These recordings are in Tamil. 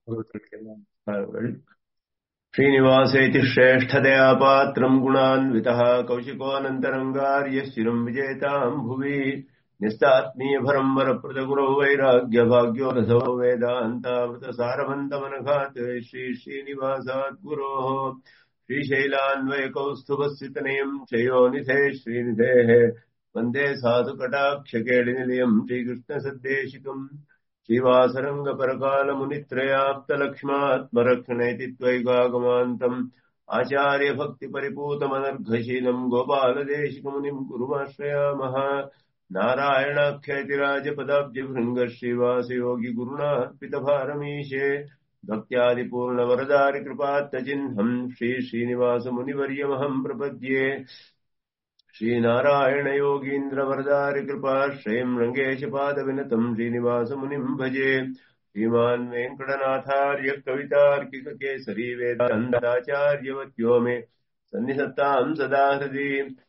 श्रीनिवासेति श्रेष्ठतया पात्रम् गुणान्वितः कौशिकोऽनन्तरङ्गार्यशिरम् विजेताम् भुवि निस्तात्मीयभरम् वरप्रदगुरौ वैराग्यभाग्यो रसो वेदान्तामृतसारभन्तमनघात् श्री श्रीनिवासात् गुरोः श्रीशैलान्वयकौस्तुभस्थितनयम् शयोनिधे श्रीनिधेः वन्दे साधुकटाक्षकेलिनिलयम् श्रीकृष्णसद्देशिकम् श्रीवासरङ्गपरकालमुनित्रयाप्तलक्ष्मात्मरक्षणेति त्वैगागमान्तम् आचार्यभक्तिपरिपूतमनर्घशीलम् गोपालदेशिकमुनिम् कुरुमाश्रयामः नारायणाख्यतिराजपदाब्जभृङ्ग श्रीवासयोगि गुरुणार्पितभारमीशे भक्त्यादिपूर्णवरदारिकृपात्तचिह्नम् श्री श्रीनिवासमुनिवर्यमहम् प्रपद्ये श्रीनारायणयोगीन्द्रवरदारिकृपाश्रयम् रङ्गेशपादविनतम् श्रीनिवासमुनिम् भजे श्रीमान् वेङ्कटनाथार्य कवितार्किककेसरी वेदान्ताचार्यवत्यो मे सन्निधत्ताम् सदा हृदि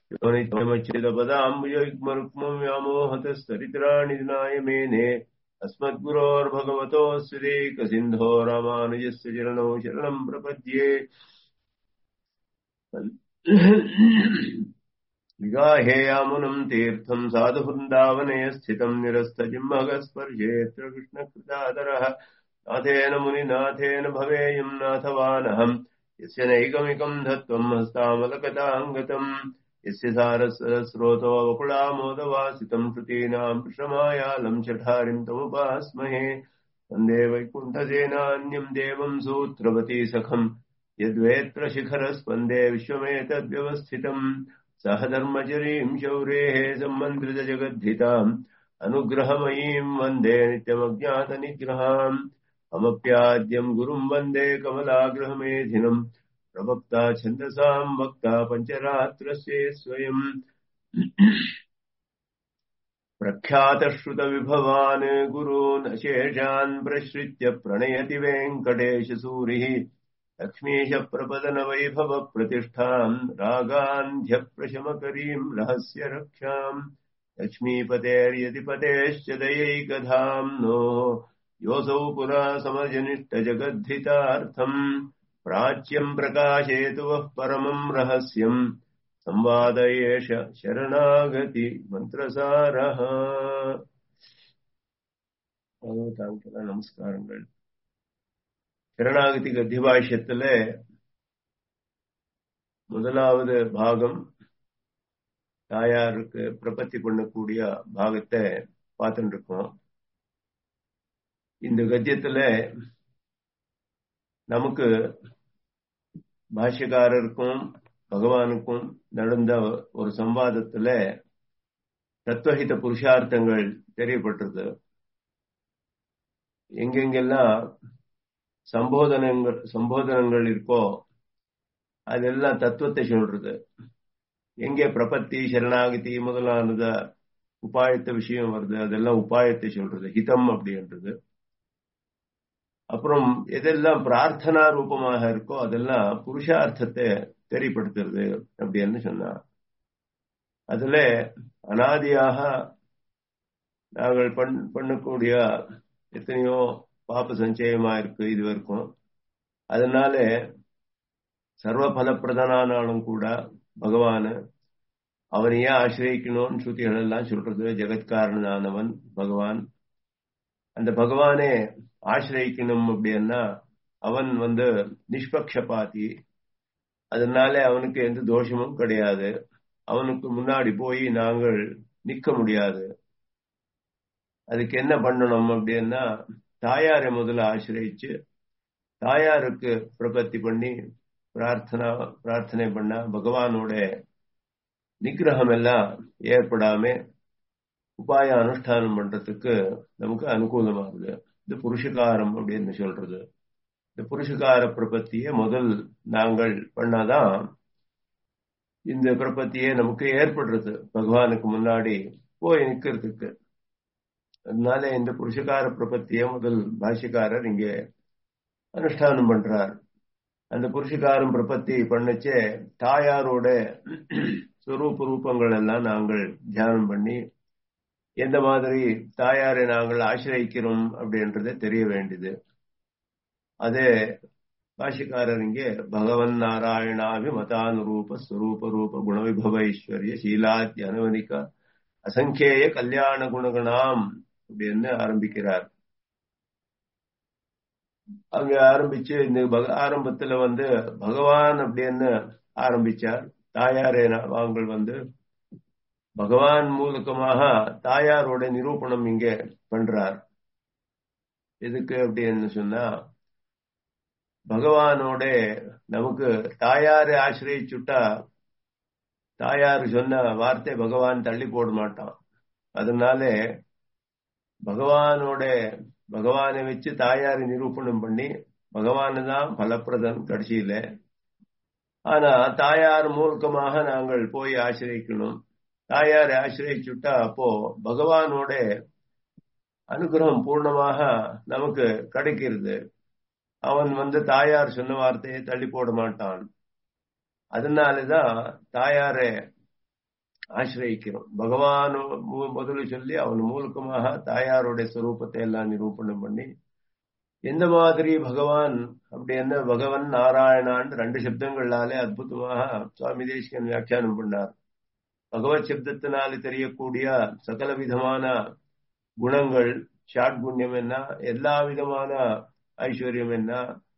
योनित्यमच्युतपदाम्बुजयुग्मरुक्मम् व्यामोहतस्तरित्राणि दिनाय मेने अस्मद्गुरोर्भगवतोऽस्य देकसिन्धो रामानुजस्य चरणौ शरणम् प्रपद्ये विगाहेयामुनम् तीर्थम् साधुवृन्दावने स्थितम् निरस्तजिह्मगस्पर्शेऽत्र कृष्णकृतादरः नाथेन मुनिनाथेन भवेयम् नाथवानहम् यस्य नैकमिकम् धत्वम् हस्तामलकताङ्गतम् यस्य सारस्रोतो वकुलामोदवासितम् श्रुतीनाम् प्रशमायालम् चठारिम् तमुपास्महे वन्दे वैकुण्ठसेनान्यम् देवम् सूत्रवती सखम् यद्वेत्र शिखरस्पन्दे विश्वमेतद्व्यवस्थितम् सह धर्मचरीम् शौरेः सम्मन्त्रितजगद्धिताम् अनुग्रहमयीम् वन्दे नित्यमज्ञातनिग्रहाम् अमप्याद्यम् गुरुम् वन्दे कमलाग्रहमेधिनम् प्रवक्ता छन्दसाम् वक्ता पञ्चरात्रस्य स्वयम् प्रख्यातश्रुतविभवान् गुरून् अशेषान् प्रश्रित्य प्रणयति वेङ्कटेशसूरिः लक्ष्मीशप्रपदनवैभवप्रतिष्ठाम् रागान्ध्यप्रशमकरीम् रहस्य रक्षाम् लक्ष्मीपतेर्यतिपतेश्च दयैकधाम् नो योऽसौ पुरा समजनिष्ठजगद्धितार्थम् प्राच्यम् प्रकाशेतु वः परमम् रहस्यम् संवाद एष शरणागति मन्त्रसारः நமஸ்காரங்கள் சரணாகதி கத்திபாஷ்யத்துல முதலாவது பாகம் தாயாருக்கு பிரபத்தி பண்ணக்கூடிய பாகத்தை பார்த்துட்டு இருக்கோம் இந்த கத்தியத்துல நமக்கு பாஷ்யக்காரருக்கும் பகவானுக்கும் நடந்த ஒரு சம்வாதத்துல தத்துவஹித புருஷார்த்தங்கள் தெரியப்பட்டிருக்கு எங்கெங்கெல்லாம் சம்போதனங்கள் சம்போதனங்கள் இருக்கோ அதெல்லாம் தத்துவத்தை சொல்றது எங்கே பிரபத்தி சரணாகதி முதலானத உபாயத்த விஷயம் வருது அதெல்லாம் உபாயத்தை சொல்றது ஹிதம் அப்படின்றது அப்புறம் எதெல்லாம் பிரார்த்தனா ரூபமாக இருக்கோ அதெல்லாம் புருஷார்த்தத்தை தெரியப்படுத்துறது அப்படின்னு சொன்னார் அதுல அனாதியாக நாங்கள் பண் பண்ணக்கூடிய எத்தனையோ பாப சஞ்சயமா இருக்கு இது வரைக்கும் அதனால சர்வ பலப்பிரதானாலும் கூட பகவான அவனையே ஆசிரியக்கணும்னு ஸ்ருதிகள் எல்லாம் சொல்றது ஜெகத்காரனானவன் பகவான் அந்த பகவானே ஆசிரியக்கணும் அப்படின்னா அவன் வந்து நிஷ்பக்ஷபாதி அதனால அவனுக்கு எந்த தோஷமும் கிடையாது அவனுக்கு முன்னாடி போய் நாங்கள் நிக்க முடியாது அதுக்கு என்ன பண்ணணும் அப்படின்னா தாயாரை முதல்ல ஆசிரியிச்சு தாயாருக்கு பிரபத்தி பண்ணி பிரார்த்தனா பிரார்த்தனை பண்ணா பகவானோட நிகிரகம் எல்லாம் ஏற்படாம உபாய அனுஷ்டானம் பண்றதுக்கு நமக்கு அனுகூலமாகுது இது புருஷகாரம் அப்படின்னு சொல்றது இந்த புருஷகார பிரபத்தியை முதல் நாங்கள் பண்ணாதான் இந்த பிரபத்தியே நமக்கு ஏற்படுறது பகவானுக்கு முன்னாடி போய் நிக்கிறதுக்கு அதனால இந்த புருஷகார பிரபத்தியை முதல் பாஷ்யக்காரர் இங்கே அனுஷ்டானம் பண்றார் அந்த புருஷகாரம் பிரபத்தி பண்ணச்சே தாயாரோட ஸ்வரூப ரூபங்கள் எல்லாம் நாங்கள் தியானம் பண்ணி எந்த மாதிரி தாயாரை நாங்கள் ஆசிரியிக்கிறோம் அப்படின்றத தெரிய வேண்டியது அதே பாஷிக்காரர் இங்கே பகவன் நாராயணாபி மதானுரூப ஸ்வரூப ரூப குணவிபவ ஐஸ்வர்ய சீலாத்தி அனுவனிக்க அசங்கேய கல்யாண குணகணாம் அப்படின்னு ஆரம்பிக்கிறார் அங்க ஆரம்பிச்சு இந்த ஆரம்பத்துல வந்து பகவான் அப்படின்னு ஆரம்பிச்சார் தாயாரே வாங்கள் வந்து பகவான் மூலகமாக தாயாரோட நிரூபணம் இங்க பண்றார் எதுக்கு அப்படின்னு சொன்னா பகவானோட நமக்கு தாயாரை ஆசிரியிச்சுட்டா தாயார் சொன்ன வார்த்தை பகவான் தள்ளி போட மாட்டான் அதனால பகவானோட பகவானை வச்சு தாயாரை நிரூபணம் பண்ணி பகவானு தான் பலப்பிரதன் கடைசியில ஆனா தாயார் மூலகமாக நாங்கள் போய் ஆசிரியக்கணும் தாயாரை ஆசிரியச்சுட்டா அப்போ பகவானோட அனுகிரகம் பூர்ணமாக நமக்கு கிடைக்கிறது அவன் வந்து தாயார் சொன்ன வார்த்தையை தள்ளி போட மாட்டான் அதனாலதான் தாயாரை ஆசிரியிக்கிறோம் பகவான் முதல்ல சொல்லி அவன் மூலகமாக தாயாருடைய ஸ்வரூபத்தை எல்லாம் நிரூபணம் பண்ணி எந்த மாதிரி பகவான் அப்படி என்ன பகவன் நாராயணான் ரெண்டு சப்தங்களாலே அற்புதமாக சுவாமி தேசிகன் வியாக்கியானம் பண்ணார் பகவத் சப்தத்தினால தெரியக்கூடிய சகல விதமான குணங்கள் ஷாட்குண்யம் என்ன எல்லா விதமான ஐஸ்வர்யம் என்ன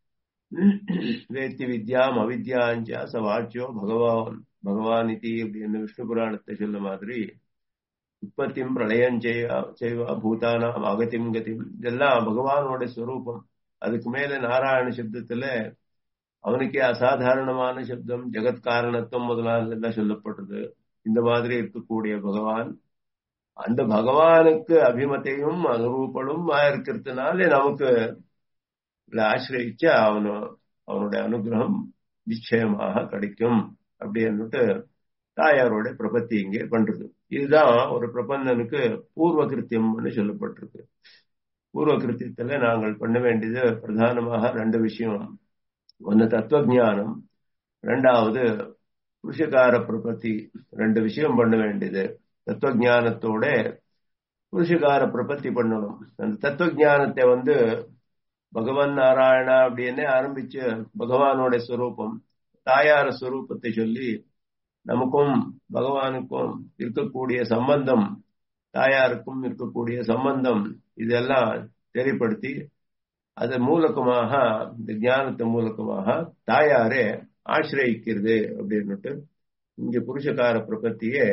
வேத்தி வித்யாம் அவித்யாஞ்ச சவாச்சியோ பகவான் பகவான் இதி அப்படின்னு விஷ்ணு புராணத்தை சொல்ல மாதிரி உற்பத்தியும் பிரளயம் செய்வா பூதானாம் அகத்தியும் கத்தியும் இதெல்லாம் பகவானோட ஸ்வரூபம் அதுக்கு மேல நாராயண சப்தத்துல அவனுக்கே அசாதாரணமான சப்தம் ஜெகத் காரணத்துவம் முதலாக எல்லாம் சொல்லப்படுறது இந்த மாதிரி இருக்கக்கூடிய பகவான் அந்த பகவானுக்கு அபிமத்தையும் அனுரூபனும் இருக்கிறதுனால நமக்கு ஆசிரியிச்சா அவனு அவனுடைய அனுகிரகம் நிச்சயமாக கிடைக்கும் அப்படின்னுட்டு தாயாரோட பிரபத்தி இங்கே பண்றது இதுதான் ஒரு பிரபந்தனுக்கு பூர்வ கிருத்தியம்னு சொல்லப்பட்டிருக்கு பூர்வ கிருத்தியத்துல நாங்கள் பண்ண வேண்டியது பிரதானமாக ரெண்டு விஷயம் ஒன்னு தத்துவஜானம் ரெண்டாவது புருஷகார பிரபத்தி ரெண்டு விஷயம் பண்ண வேண்டியது தத்துவஜானத்தோட புருஷகார பிரபத்தி பண்ணணும் அந்த தத்துவஜானத்தை வந்து பகவான் நாராயணா அப்படின்னு ஆரம்பிச்சு பகவானோட ஸ்வரூபம் தாயார ஸ்வரூபத்தை சொல்லி நமக்கும் பகவானுக்கும் இருக்கக்கூடிய சம்பந்தம் தாயாருக்கும் இருக்கக்கூடிய சம்பந்தம் இதெல்லாம் தெரியப்படுத்தி அது மூலகமாக இந்த ஞானத்தை மூலகமாக தாயாரே ஆசிரியிக்கிறது அப்படின்னுட்டு இங்க புருஷகார பிரபத்தியே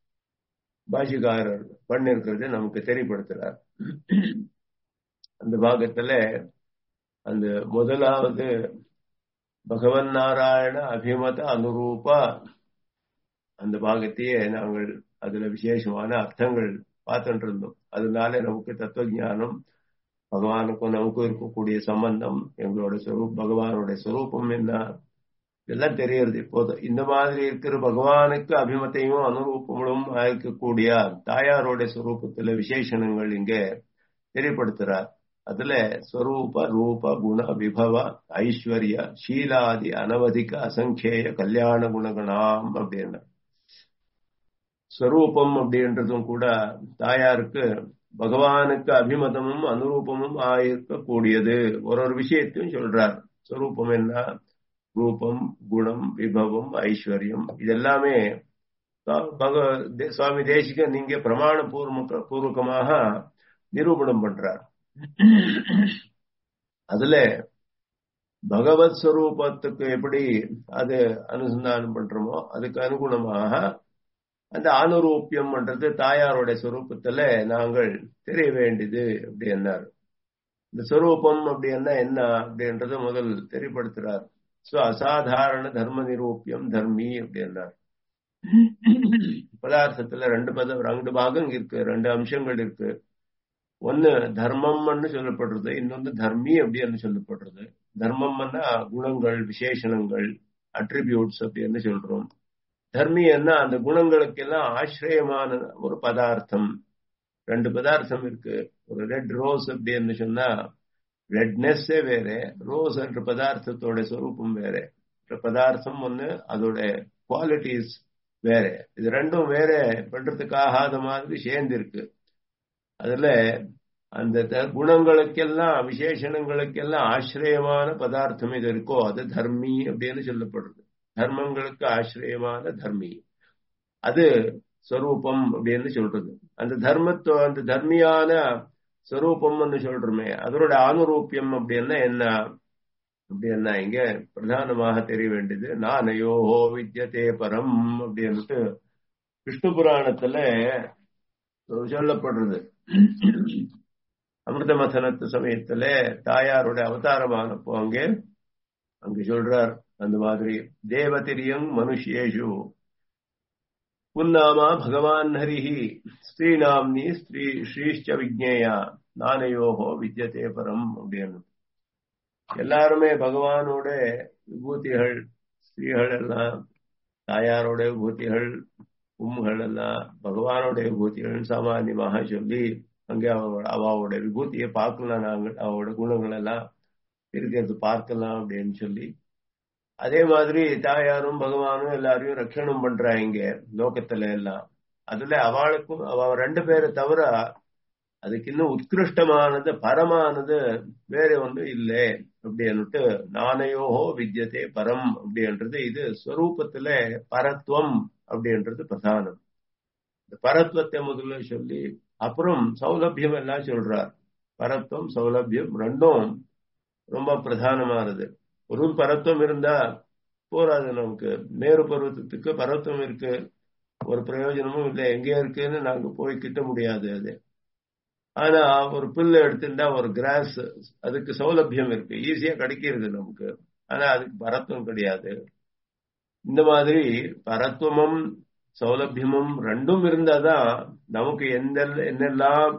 பாஷிகாரர் பண்ணிருக்கிறது நமக்கு தெரியப்படுத்துறார் அந்த பாகத்துல அந்த முதலாவது பகவன் நாராயண அபிமத அனுரூப அந்த பாகத்தையே நாங்கள் அதுல விசேஷமான அர்த்தங்கள் பார்த்துட்டு இருந்தோம் அதனால நமக்கு தத்துவ ஞானம் பகவானுக்கும் நமக்கும் இருக்கக்கூடிய சம்பந்தம் எங்களோட ஸ்வரூப் பகவானோட ஸ்வரூபம் என்ன இதெல்லாம் தெரியறது இப்போது இந்த மாதிரி இருக்கிற பகவானுக்கு அபிமத்தையும் அனுரூபங்களும் இருக்கக்கூடிய தாயாரோட ஸ்வரூபத்துல விசேஷணங்கள் இங்க தெரியப்படுத்துறார் அதுல ஸ்வரூப ரூப குண விபவ ஐஸ்வர்ய ஷீலாதி அனவதிக அசங்கேய கல்யாண குணகணாம் அப்படின்னு ஸ்வரூபம் அப்படின்றதும் கூட தாயாருக்கு பகவானுக்கு அபிமதமும் அனுரூபமும் ஆயிருக்கக்கூடியது ஒரு ஒரு விஷயத்தையும் சொல்றார் ஸ்வரூபம் என்ன ரூபம் குணம் விபவம் ஐஸ்வர்யம் இதெல்லாமே சுவாமி தேசிகன் நீங்க பிரமாண பூர்வ பூர்வகமாக நிரூபணம் பண்றார் அதுல பகவத் ஸ்வரூபத்துக்கு எப்படி அது அனுசந்தானம் பண்றோமோ அதுக்கு அனுகுணமாக அந்த அனுரூப்பியம் பண்றது தாயாரோட ஸ்வரூபத்துல நாங்கள் தெரிய வேண்டியது அப்படி என்னார் இந்த ஸ்வரூபம் அப்படின்னா என்ன அப்படின்றத முதல் தெரியப்படுத்துறார் சோ அசாதாரண தர்ம நிரூபியம் தர்மி அப்படின்னார் பதார்த்தத்துல ரெண்டு பதம் ரெண்டு பாகம் இருக்கு ரெண்டு அம்சங்கள் இருக்கு ஒன்னு தர்மம்னு சொல்லப்படுறது இன்னொன்னு தர்மி அப்படின்னு சொல்லப்படுறது தர்மம்னா குணங்கள் விசேஷணங்கள் அட்ரிபியூட்ஸ் அப்படின்னு சொல்றோம் தர்மி என்ன அந்த குணங்களுக்கெல்லாம் ஆசிரியமான ஒரு பதார்த்தம் ரெண்டு பதார்த்தம் இருக்கு ஒரு ரெட் ரோஸ் அப்படின்னு சொன்னா ரெட்னஸ்ஸே வேற ரோஸ் என்ற பதார்த்தத்தோட சொரூபம் வேற பதார்த்தம் ஒண்ணு அதோட குவாலிட்டிஸ் வேற இது ரெண்டும் வேற பண்றதுக்கு ஆகாத மாதிரி சேர்ந்து இருக்கு அதுல அந்த குணங்களுக்கெல்லாம் விசேஷணங்களுக்கெல்லாம் ஆசிரியமான பதார்த்தம் இது இருக்கோ அது தர்மி அப்படின்னு சொல்லப்படுறது தர்மங்களுக்கு ஆசிரியமான தர்மி அது ஸ்வரூபம் அப்படின்னு சொல்றது அந்த தர்மத்துவ அந்த தர்மியான ஸ்வரூபம்னு சொல்றோமே அதனோட ஆனுரூப்பியம் அப்படின்னா என்ன அப்படின்னா இங்க பிரதானமாக தெரிய வேண்டியது நானயோஹோ வித்யதே பரம் அப்படின்ட்டு விஷ்ணு புராணத்துல சொல்லப்படுறது அமிர்த மசனத்து சமயத்துல தாயாரோட அவதாரமானப்போ அங்கே அங்க சொல்றார் அந்த மாதிரி தேவதிரியம் மனுஷேஷு புன்னாமா பகவான் ஹரிஹி ஸ்ரீநாம்னி ஸ்ரீ ஸ்ரீஷ்ட விஜ்ஞேயா நானயோகோ வித்யதே பரம் அப்படின்னு எல்லாருமே பகவானோட விபூதிகள் ஸ்ரீகள் எல்லாம் தாயாரோட விபூதிகள் உம்கள் எல்லாம் பகவானோட விபூதிகள் சாமானியமாக சொல்லி அங்கே அவ அவளோட விபூதியை பார்க்கலாம் நாங்கள் அவளோட குணங்கள் எல்லாம் இருக்கிறது பார்க்கலாம் அப்படின்னு சொல்லி அதே மாதிரி தாயாரும் பகவானும் எல்லாரையும் ரட்சணம் பண்றாங்க லோகத்துல எல்லாம் அதுல அவளுக்கும் அவ ரெண்டு பேரை தவிர அதுக்கு இன்னும் உத்கிருஷ்டமானது பரமானது வேற ஒன்று இல்லை அப்படின்னுட்டு நானையோஹோ வித்யதே பரம் அப்படின்றது இது ஸ்வரூபத்துல பரத்துவம் அப்படின்றது பிரதானம் இந்த பரத்துவத்தை முதல்ல சொல்லி அப்புறம் சௌலபியம் எல்லாம் சொல்றார் பரத்துவம் சௌலபியம் ரெண்டும் ரொம்ப பிரதானமானது ஒரு பரத்துவம் இருந்தா போராது நமக்கு மேரு பருவத்துக்கு பரத்துவம் இருக்கு ஒரு பிரயோஜனமும் இல்லை எங்க இருக்குன்னு நாங்க போய் கிட்ட முடியாது அது ஆனா ஒரு புல்லு எடுத்துட்டா ஒரு கிராஸ் அதுக்கு சௌலபியம் இருக்கு ஈஸியா கிடைக்கிறது நமக்கு ஆனா அதுக்கு பரத்துவம் கிடையாது இந்த மாதிரி பரத்துவமும் சௌலபியமும் ரெண்டும் இருந்தாதான் நமக்கு எந்த என்னெல்லாம்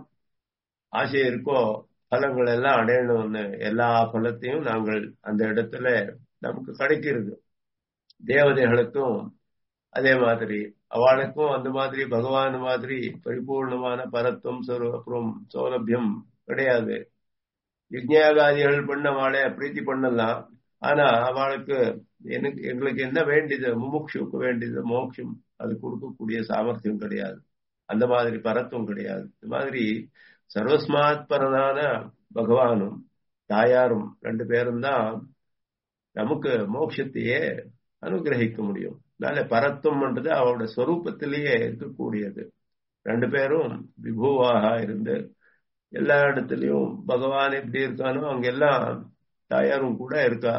ஆசை இருக்கோ பலங்கள் எல்லாம் அடையணும்னு எல்லா பலத்தையும் நாங்கள் அந்த இடத்துல நமக்கு கிடைக்கிறது தேவதைகளுக்கும் அதே மாதிரி அவளுக்கும் அந்த மாதிரி பகவான் மாதிரி பரிபூர்ணமான பரத்துவம் அப்புறம் சௌலபியம் கிடையாது யஜ்ஞாகாதிகள் பண்ண அவளை பிரீத்தி பண்ணலாம் ஆனா அவளுக்கு எனக்கு எங்களுக்கு என்ன வேண்டியது முமுட்சுக்கு வேண்டியது மோட்சம் அது கொடுக்கக்கூடிய சாமர்த்தியம் கிடையாது அந்த மாதிரி பரத்துவம் கிடையாது இந்த மாதிரி சர்வஸ்மாத் பரனான பகவானும் தாயாரும் ரெண்டு பேரும் தான் நமக்கு மோட்சத்தையே அனுகிரகிக்க முடியும் அதனால பரத்துவம்ன்றது அவரோட ஸ்வரூபத்திலேயே இருக்கக்கூடியது ரெண்டு பேரும் விபுவாக இருந்து எல்லா இடத்துலயும் பகவான் எப்படி இருக்கானோ அங்கெல்லாம் தாயாரும் கூட இருக்கா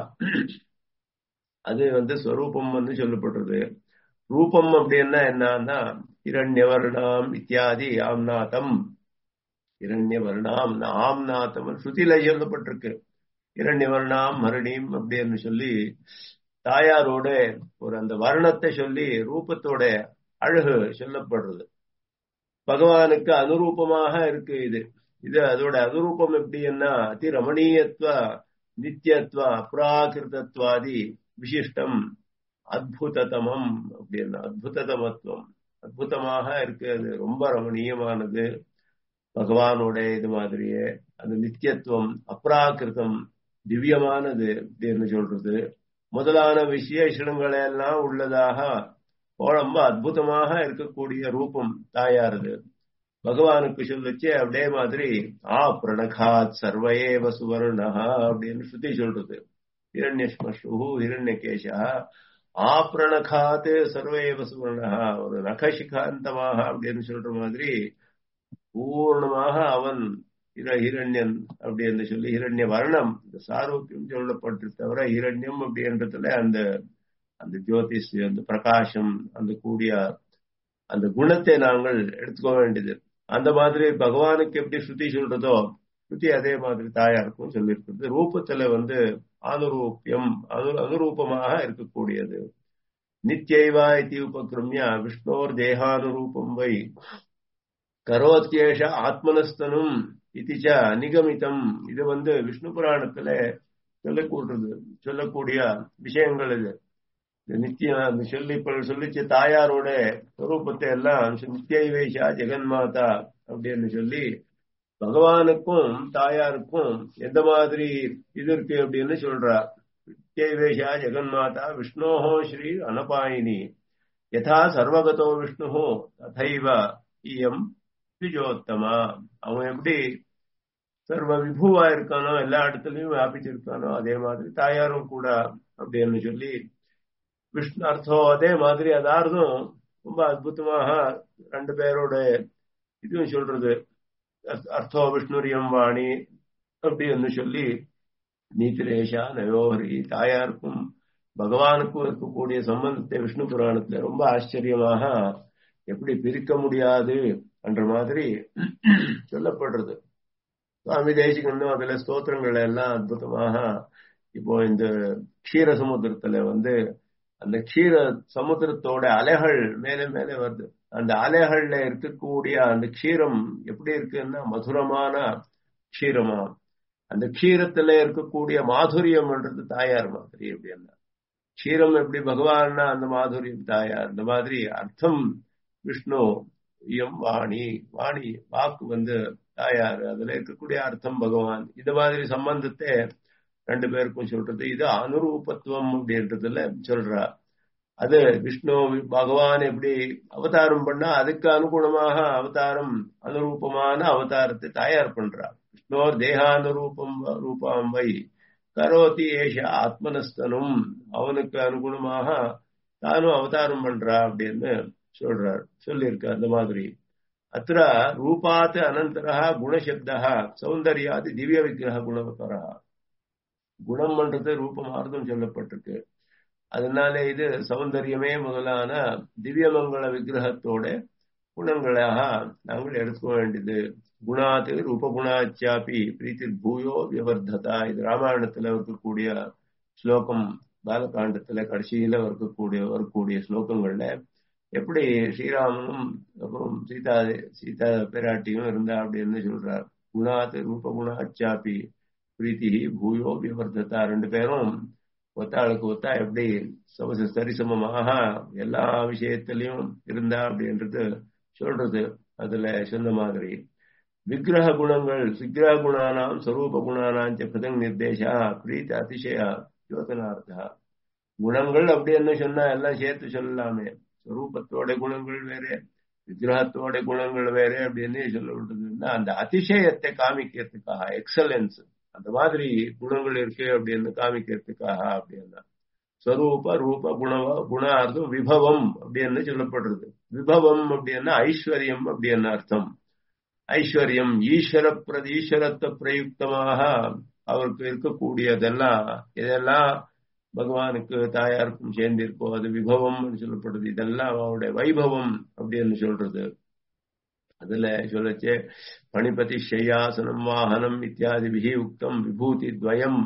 அது வந்து ஸ்வரூபம் வந்து சொல்லப்படுறது ரூபம் அப்படின்னா என்னன்னா இரண்யவர்ணாம் இத்தியாதி ஆம்நாதம் இரண்யவர்ணாம் ஆம்நாதம் ஸ்ருதியில சொல்லப்பட்டிருக்கு இரண்யவர்ணாம் மருணீம் அப்படின்னு சொல்லி தாயாரோட ஒரு அந்த வர்ணத்தை சொல்லி ரூபத்தோட அழகு சொல்லப்படுறது பகவானுக்கு அனுரூபமாக இருக்கு இது இது அதோட அனுரூபம் எப்படின்னா அதி ரமணீயத்துவ நித்தியத்துவ அப்ராகிருதத்வாதி விசிஷ்டம் அத்புததமம் அப்படின்னா அத்புததமத்துவம் அற்புதமாக இருக்கு அது ரொம்ப ரமணீயமானது பகவானோட இது மாதிரியே அந்த நித்தியத்துவம் அப்ராகிருதம் திவ்யமானது அப்படின்னு சொல்றது முதலான விசேஷணங்களை எல்லாம் உள்ளதாக ரொம்ப அற்புதமாக இருக்கக்கூடிய ரூபம் தாயாருது பகவானுக்கு சொல்லிச்சு அப்படியே மாதிரி ஆ பிரணகாத் சர்வயேவ சுவர்ணா அப்படின்னு சுத்தி சொல்றது ஹிரண்யஸ்மஷு ஹிரண்யகேஷா ஆ பிரணகாத் சர்வயேவ சுவர்ணா ஒரு நகசிகாந்தமாக அப்படின்னு சொல்ற மாதிரி பூர்ணமாக அவன் ஹிரண்யன் அப்படின்னு சொல்லி ஹிரண்ய வர்ணம் இந்த சாரூக்கியம் சொல்லப்பட்டு தவிர ஹிரண்யம் அப்படின்றதுல அந்த அந்த ஜோதிஷ் அந்த பிரகாசம் அந்த கூடிய அந்த குணத்தை நாங்கள் எடுத்துக்க வேண்டியது அந்த மாதிரி பகவானுக்கு எப்படி ஸ்ருதி சொல்றதோ ஸ்ருதி அதே மாதிரி தாயாருக்கும் சொல்லியிருக்கிறது ரூபத்துல வந்து அனுரூபியம் அனு அனுரூபமாக இருக்கக்கூடியது நித்யைவா இது உபகிரமிய விஷ்ணோர் தேகானுரூபம் வை கரோத்யேஷ ஆத்மனஸ்தனும் இதிச்ச நிகமிதம் இது வந்து விஷ்ணு புராணத்துல சொல்லக்கூடுறது சொல்லக்கூடிய விஷயங்கள் இது நித்தியம் சொல்லி சொல்லிச்சு தாயாரோட ஸ்வரூபத்தை எல்லாம் நித்தியவேஷா ஜெகன்மாதா அப்படின்னு சொல்லி பகவானுக்கும் தாயாருக்கும் எந்த மாதிரி இது இருக்கு அப்படின்னு சொல்றா நித்தியவேஷா ஜெகன்மாதா விஷ்ணோஹோ ஸ்ரீ அனபாயினி யதா சர்வகதோ விஷ்ணு ததைவ இயம் திஜோத்தமா அவன் எப்படி சர்வ விபுவா இருக்கானோ எல்லா இடத்துலயும் வியாபிச்சிருக்கானோ அதே மாதிரி தாயாரும் கூட அப்படின்னு சொல்லி விஷ்ணு அர்த்தம் அதே மாதிரி அதார்த்தம் ரொம்ப அற்புதமாக ரெண்டு பேரோட இதுவும் சொல்றது அர்த்தோ விஷ்ணுரியம் வாணி அப்படின்னு சொல்லி நீதிரேஷா நயோஹரி தாயாருக்கும் பகவானுக்கும் இருக்கக்கூடிய சம்பந்தத்தை விஷ்ணு புராணத்துல ரொம்ப ஆச்சரியமாக எப்படி பிரிக்க முடியாது என்ற மாதிரி சொல்லப்படுறது சுவாமி தேசிகனும் அதுல ஸ்தோத்திரங்கள் எல்லாம் அற்புதமாக இப்போ இந்த க்ஷீர சமுத்திரத்துல வந்து அந்த க்ஷீர சமுத்திரத்தோட அலைகள் மேலே மேலே வருது அந்த அலைகள்ல இருக்கக்கூடிய அந்த க்ஷீரம் எப்படி இருக்குன்னா மதுரமான க்ஷீரமா அந்த க்ஷீரத்துல இருக்கக்கூடிய மாதுரியம்ன்றது தாயார் மாதிரி அப்படின்னா க்ஷீரம் எப்படி பகவான்னா அந்த மாதுரியம் தாயார் இந்த மாதிரி அர்த்தம் விஷ்ணு எம் வாணி வாணி வாக்கு வந்து தாயார் அதுல இருக்கக்கூடிய அர்த்தம் பகவான் இந்த மாதிரி சம்பந்தத்தை ரெண்டு பேருக்கும் சொல்றது இது அனுரூபத்துவம் அப்படின்றதுல சொல்றா அது விஷ்ணு பகவான் எப்படி அவதாரம் பண்ணா அதுக்கு அனுகுணமாக அவதாரம் அனுரூபமான அவதாரத்தை தயார் பண்றா விஷ்ணோர் தேகானுரூபம் ரூபாம் வை கரோதி ஏஷ ஆத்மனஸ்தனும் அவனுக்கு அனுகுணமாக தானும் அவதாரம் பண்றா அப்படின்னு சொல்றார் சொல்லியிருக்க அந்த மாதிரி அத்த ரூபாத் அனந்தரா குணசப்தா சௌந்தர்யாதி திவ்ய விக்கிரக குணவத்தரா குணம் பண்றது ரூபமார்த்தம் சொல்லப்பட்டிருக்கு அதனால இது சௌந்தரியமே முதலான திவ்யமங்கள விக்கிரகத்தோட குணங்களாக நாங்கள் எடுத்துக்க வேண்டியது குணாத்து ரூபகுணாச்சாப்பி பிரீத்தி பூயோ வியவர்ததா இது ராமாயணத்துல இருக்கக்கூடிய ஸ்லோகம் பாலகாண்டத்துல கடைசியில இருக்கக்கூடிய வரக்கூடிய ஸ்லோகங்கள்ல எப்படி ஸ்ரீராமனும் அப்புறம் சீதா சீதா பெராட்டியும் இருந்தா அப்படின்னு சொல்றார் குணாத்து ரூபகுணாச்சாப்பி பிரீத்தி பூயோ விவர்த்ததா ரெண்டு பேரும் ஒத்தாளுக்கு ஒத்தா எப்படி சமச சரிசமமாக எல்லா விஷயத்திலையும் இருந்தா அப்படின்றது சொல்றது அதுல சொன்ன மாதிரி விக்கிரக குணங்கள் விக்கிரக குணானாம் ஸ்வரூப குணானாம் பிரதங் நிர்தேசா பிரீத்த அதிசய யோசனார்த்தா குணங்கள் அப்படின்னு சொன்னா எல்லாம் சேர்த்து சொல்லலாமே ஸ்வரூபத்தோட குணங்கள் வேற விக்கிரகத்தோட குணங்கள் வேற அப்படின்னு சொல்லப்படுதுன்னா அந்த அதிசயத்தை காமிக்கிறதுக்காக எக்ஸலன்ஸ் அந்த மாதிரி குணங்கள் இருக்கு அப்படின்னு காமிக்கிறதுக்காக அப்படின்னா ஸ்வரூப ரூப குணவ குணார்த்தம் விபவம் அப்படின்னு சொல்லப்படுறது விபவம் அப்படின்னா ஐஸ்வர்யம் அப்படின்னு அர்த்தம் ஐஸ்வர்யம் ஈஸ்வர பிரதி ஈஸ்வரத்தை பிரயுக்தமாக அவருக்கு இருக்கக்கூடியதெல்லாம் இதெல்லாம் பகவானுக்கு தாயாருக்கும் சேர்ந்திருக்கோ அது விபவம்னு சொல்லப்படுது இதெல்லாம் அவருடைய வைபவம் அப்படின்னு சொல்றது அதுல சொல்லச்சே பணிபதி ஷையாசனம் வாகனம் இத்தியாதி விகி உக்தம் விபூதி துவயம்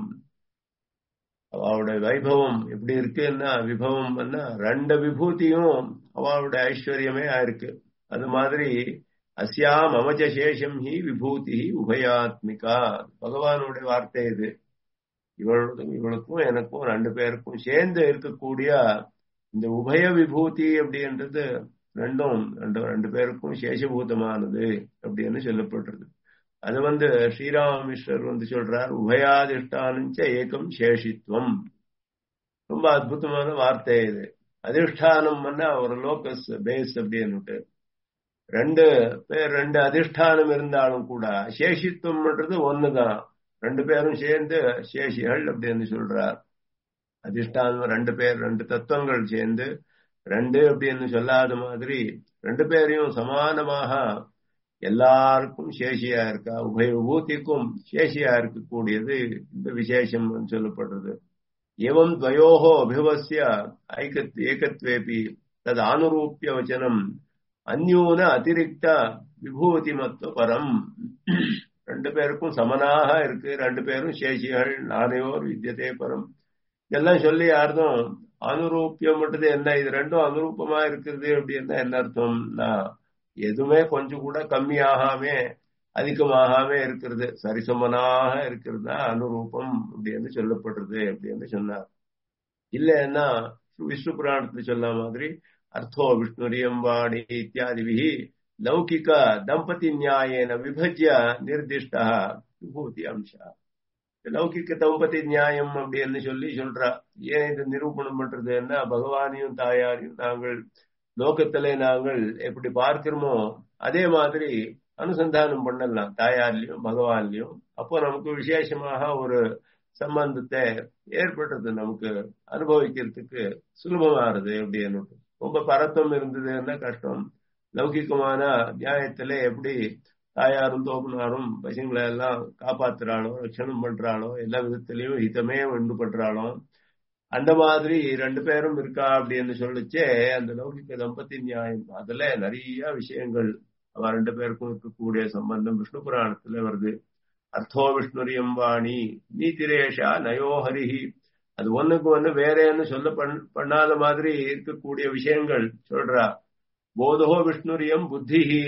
அவளுடைய வைபவம் எப்படி இருக்குன்னா விபவம் ரெண்டு விபூதியும் அவளுடைய ஐஸ்வர்யமே ஆயிருக்கு அது மாதிரி அஸ்யாம் அமஜ சேஷம் ஹி விபூதி உபயாத்மிகா பகவானுடைய வார்த்தை இது இவளுக்கும் இவளுக்கும் எனக்கும் ரெண்டு பேருக்கும் சேர்ந்து இருக்கக்கூடிய இந்த உபய விபூதி அப்படின்றது ரெண்டும் ரெண்டு ரெண்டு பேருக்கும் சேஷபூதமானது அப்படின்னு சொல்லப்படுறது அது வந்து ஸ்ரீராமகிருஷ்ணர் வந்து சொல்றார் உபயாதிஷ்டானஞ்ச ஏகம் சேஷித்வம் ரொம்ப அற்புதமான வார்த்தை இது அதிஷ்டானம் ஒரு லோகஸ் பேஸ் அப்படின்னுட்டு ரெண்டு பேர் ரெண்டு அதிஷ்டானம் இருந்தாலும் கூட சேஷித்துவம்ன்றது ஒண்ணுதான் ரெண்டு பேரும் சேர்ந்து சேஷிகள் அப்படின்னு சொல்றார் அதிஷ்டானம் ரெண்டு பேர் ரெண்டு தத்துவங்கள் சேர்ந்து ரெண்டு அப்படின்னு சொல்லாத மாதிரி ரெண்டு பேரையும் சமானமாக எல்லாருக்கும் சேஷியா இருக்கா உபய விபூதிக்கும் சேஷியா இருக்கக்கூடியது இந்த விசேஷம் சொல்லப்படுறது எவம் துவயோகோ அபிவசிய ஐகத் ஏகத்வேபி தது ஆனுரூப்பிய வச்சனம் அந்யூன அதிரிக்த விபூதி மத்துவ பரம் ரெண்டு பேருக்கும் சமனாக இருக்கு ரெண்டு பேரும் சேஷிகள் நானையோர் வித்தியதே பரம் இதெல்லாம் சொல்லி யாருதும் அனுரூப்பியம் மட்டும் என்ன இது ரெண்டும் அனுரூபமா இருக்கிறது அப்படின்னா என்ன அர்த்தம்னா எதுவுமே கொஞ்சம் கூட கம்மியாகாம அதிகமாகாம இருக்கிறது சரிசமனாக இருக்கிறது தான் அனுரூபம் அப்படின்னு சொல்லப்படுறது அப்படின்னு சொன்னார் இல்லைன்னா விஷ்ணு புராணத்துல சொன்ன மாதிரி அர்த்தோ விஷ்ணுரியம் வாணி இத்தியாதிபிகி லௌகிக தம்பதி நியாயேன விபஜ்ய நிர்திஷ்டா விபூதி அம்சா லௌகிக்க தம்பதி நியாயம் அப்படின்னு சொல்லி சொல்றா ஏன் இது நிரூபணம் பண்றதுன்னா பகவானையும் தாயாரையும் நாங்கள் லோகத்திலே நாங்கள் எப்படி பார்க்கிறோமோ அதே மாதிரி அனுசந்தானம் பண்ணலாம் தாயார்லயும் பகவான்லயும் அப்போ நமக்கு விசேஷமாக ஒரு சம்பந்தத்தை ஏற்படுறது நமக்கு அனுபவிக்கிறதுக்கு சுலபமாறுது அப்படின்னு ரொம்ப பரத்தம் இருந்ததுன்னா கஷ்டம் லௌகிகமான நியாயத்துல எப்படி தாயாரும் தோப்பனாரும் பசங்களை எல்லாம் காப்பாத்துறாளோ ரட்சணம் பண்றாளோ எல்லா விதத்திலையும் ஹிதமே உண்டு பண்றாளோ அந்த மாதிரி ரெண்டு பேரும் இருக்கா அப்படின்னு சொல்லிச்சே அந்த லௌகிக தம்பதி நியாயம் அதுல நிறைய விஷயங்கள் அவ ரெண்டு பேருக்கும் இருக்கக்கூடிய சம்பந்தம் விஷ்ணு புராணத்துல வருது அர்த்தோ விஷ்ணுரியம் வாணி நீதிரேஷா நயோஹரிஹி அது ஒண்ணுக்கு ஒண்ணு வேறேன்னு சொல்ல பண்ணாத மாதிரி இருக்கக்கூடிய விஷயங்கள் சொல்றா போதோ விஷ்ணுரியம் புத்திஹி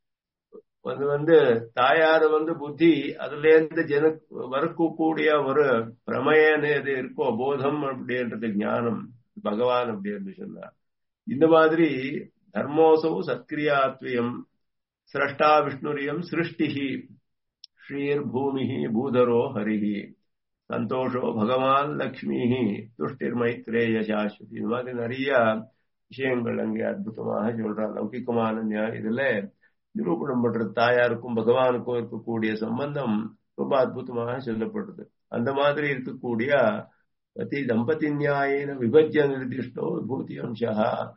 அது வந்து தாயார் வந்து புத்தி அதுல இருந்து ஜன வரக்கூடிய ஒரு பிரமயன்னு எது இருக்கோ போதம் அப்படின்றது ஞானம் பகவான் அப்படின்னு சொன்னார் இந்த மாதிரி தர்மோசவு சத்கிரியாத்வியம் சிரஷ்டா விஷ்ணுரியம் சிருஷ்டிஹி ஸ்ரீர் பூமி பூதரோ ஹரிஹி சந்தோஷோ பகவான் லக்ஷ்மி துஷ்டிர் மைத்ரேய சாஸ்வதி இந்த மாதிரி நிறைய விஷயங்கள் அங்கே அற்புதமாக சொல்றார் லௌகிகமான இதுல நிரூபணம் பண்றது தாயாருக்கும் பகவானுக்கும் இருக்கக்கூடிய சம்பந்தம் ரொம்ப அற்புதமாக சொல்லப்படுறது அந்த மாதிரி இருக்கக்கூடிய பதி தம்பதி நியாயன விபஜ்ய நிர்திஷ்டோ விபூதி அம்சா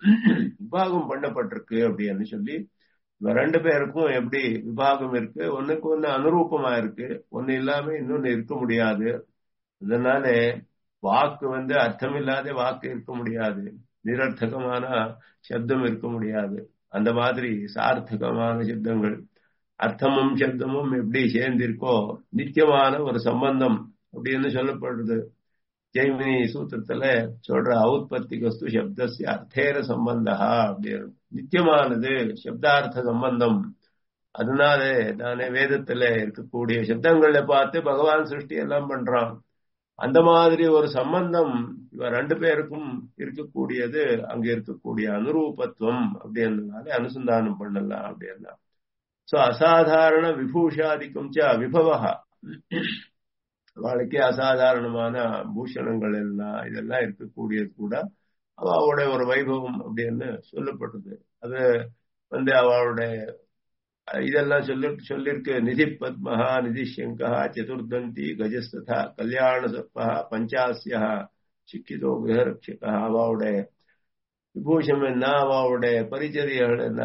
விபாகம் பண்ணப்பட்டிருக்கு அப்படின்னு சொல்லி ரெண்டு பேருக்கும் எப்படி விபாகம் இருக்கு ஒண்ணுக்கு ஒண்ணு அனுரூபமா இருக்கு ஒண்ணு இல்லாம இன்னொன்னு இருக்க முடியாது அதனால வாக்கு வந்து அர்த்தம் இல்லாத வாக்கு இருக்க முடியாது நிரர்த்தகமான சப்தம் இருக்க முடியாது அந்த மாதிரி சார்த்தகமான சப்தங்கள் அர்த்தமும் சப்தமும் எப்படி சேர்ந்திருக்கோ நித்தியமான ஒரு சம்பந்தம் அப்படின்னு சொல்லப்படுறது ஜெய்மினி சூத்திரத்துல சொல்ற அவுத்பத்தி கஸ்து சப்தசிய அர்த்தேர சம்பந்தா அப்படின்னு நித்தியமானது சப்தார்த்த சம்பந்தம் அதனால தானே வேதத்துல இருக்கக்கூடிய சப்தங்களை பார்த்து பகவான் சிருஷ்டி எல்லாம் பண்றான் அந்த மாதிரி ஒரு சம்பந்தம் இவ ரெண்டு பேருக்கும் இருக்கக்கூடியது அங்க இருக்கக்கூடிய அனுரூபத்துவம் அப்படின்றதுனால அனுசந்தானம் பண்ணலாம் அப்படின்னா சோ அசாதாரண விபூஷாதிக்கும் ச விபவா அவளுக்கே அசாதாரணமான பூஷணங்கள் எல்லாம் இதெல்லாம் இருக்கக்கூடியது கூட அவளுடைய ஒரு வைபவம் அப்படின்னு சொல்லப்படுது அது வந்து அவளுடைய இதெல்லாம் சொல்லி சொல்லிருக்கு நிதி பத்மஹா நிதி சங்கா சதுர்தந்தி கஜஸ்ததா கல்யாண சப்பா பஞ்சாசியா சிக்கிதோ கிரகரட்சகா அவளுடைய விபூஷம் என்ன அவளுடைய பரிச்சரியர்கள் என்ன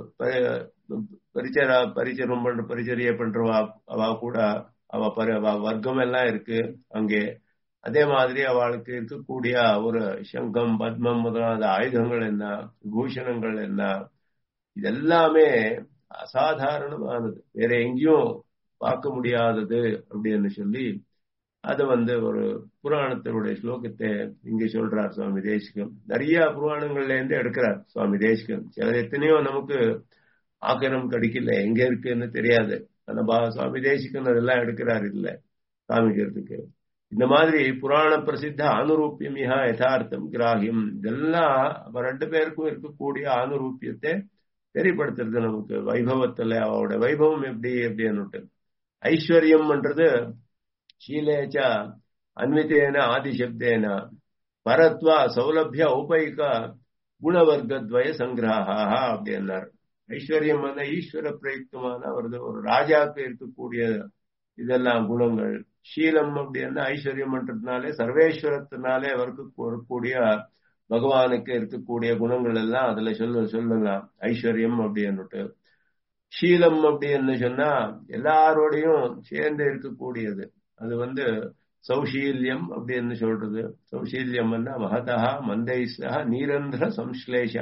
பரிச்சர பரிச்சரம் பண்ற பரிச்சரிய பண்றவா அவ கூட அவ பரி வர்க்கம் எல்லாம் இருக்கு அங்கே அதே மாதிரி அவளுக்கு இருக்கக்கூடிய ஒரு சங்கம் பத்மம் முதலான ஆயுதங்கள் என்ன விபூஷணங்கள் என்ன இதெல்லாமே அசாதாரணமானது வேற எங்கேயும் பார்க்க முடியாதது அப்படின்னு சொல்லி அது வந்து ஒரு புராணத்தினுடைய ஸ்லோகத்தை இங்க சொல்றார் சுவாமி தேசிகம் நிறைய புராணங்கள்ல இருந்து எடுக்கிறார் சுவாமி தேசிகம் சில எத்தனையோ நமக்கு ஆக்கிரம் கிடைக்கல எங்க இருக்குன்னு தெரியாது ஆனா சுவாமி தேசிகன் அதெல்லாம் எடுக்கிறார் இல்ல காமிக்கிறதுக்கு இந்த மாதிரி புராண பிரசித்த ஆனுரூப்பியமிகா யதார்த்தம் கிராகியம் இதெல்லாம் ரெண்டு பேருக்கும் இருக்கக்கூடிய ஆனுரூப்பியத்தை தெரியப்படுத்துறது நமக்கு வைபவத்துல அவளோட வைபவம் எப்படி எப்படின்னு ஐஸ்வர்யம்ன்றது ஷீலேச்ச அன்வித்தேன ஆதிசப்தேன பரத்வா சௌலபிய உபைக குணவர்க்கத்வய சங்கிரகா அப்படின்னார் ஐஸ்வர்யம் வந்து ஈஸ்வர பிரயுக்தமான வருது ஒரு ராஜாக்கு இருக்கக்கூடிய இதெல்லாம் குணங்கள் ஷீலம் அப்படின்னா ஐஸ்வர்யம்ன்றதுனாலே சர்வேஸ்வரத்தினாலே அவருக்கு வரக்கூடிய பகவானுக்கு இருக்கக்கூடிய குணங்கள் எல்லாம் அதுல சொல்ல சொல்லலாம் ஐஸ்வர்யம் அப்படின்னுட்டு ஷீலம் அப்படின்னு சொன்னா எல்லாரோடையும் சேர்ந்து இருக்கக்கூடியது அது வந்து சௌஷீல்யம் அப்படின்னு சொல்றது சௌஷீல்யம்னா மகதா மந்தைசா நீரந்திர சம்ஸ்லேஷா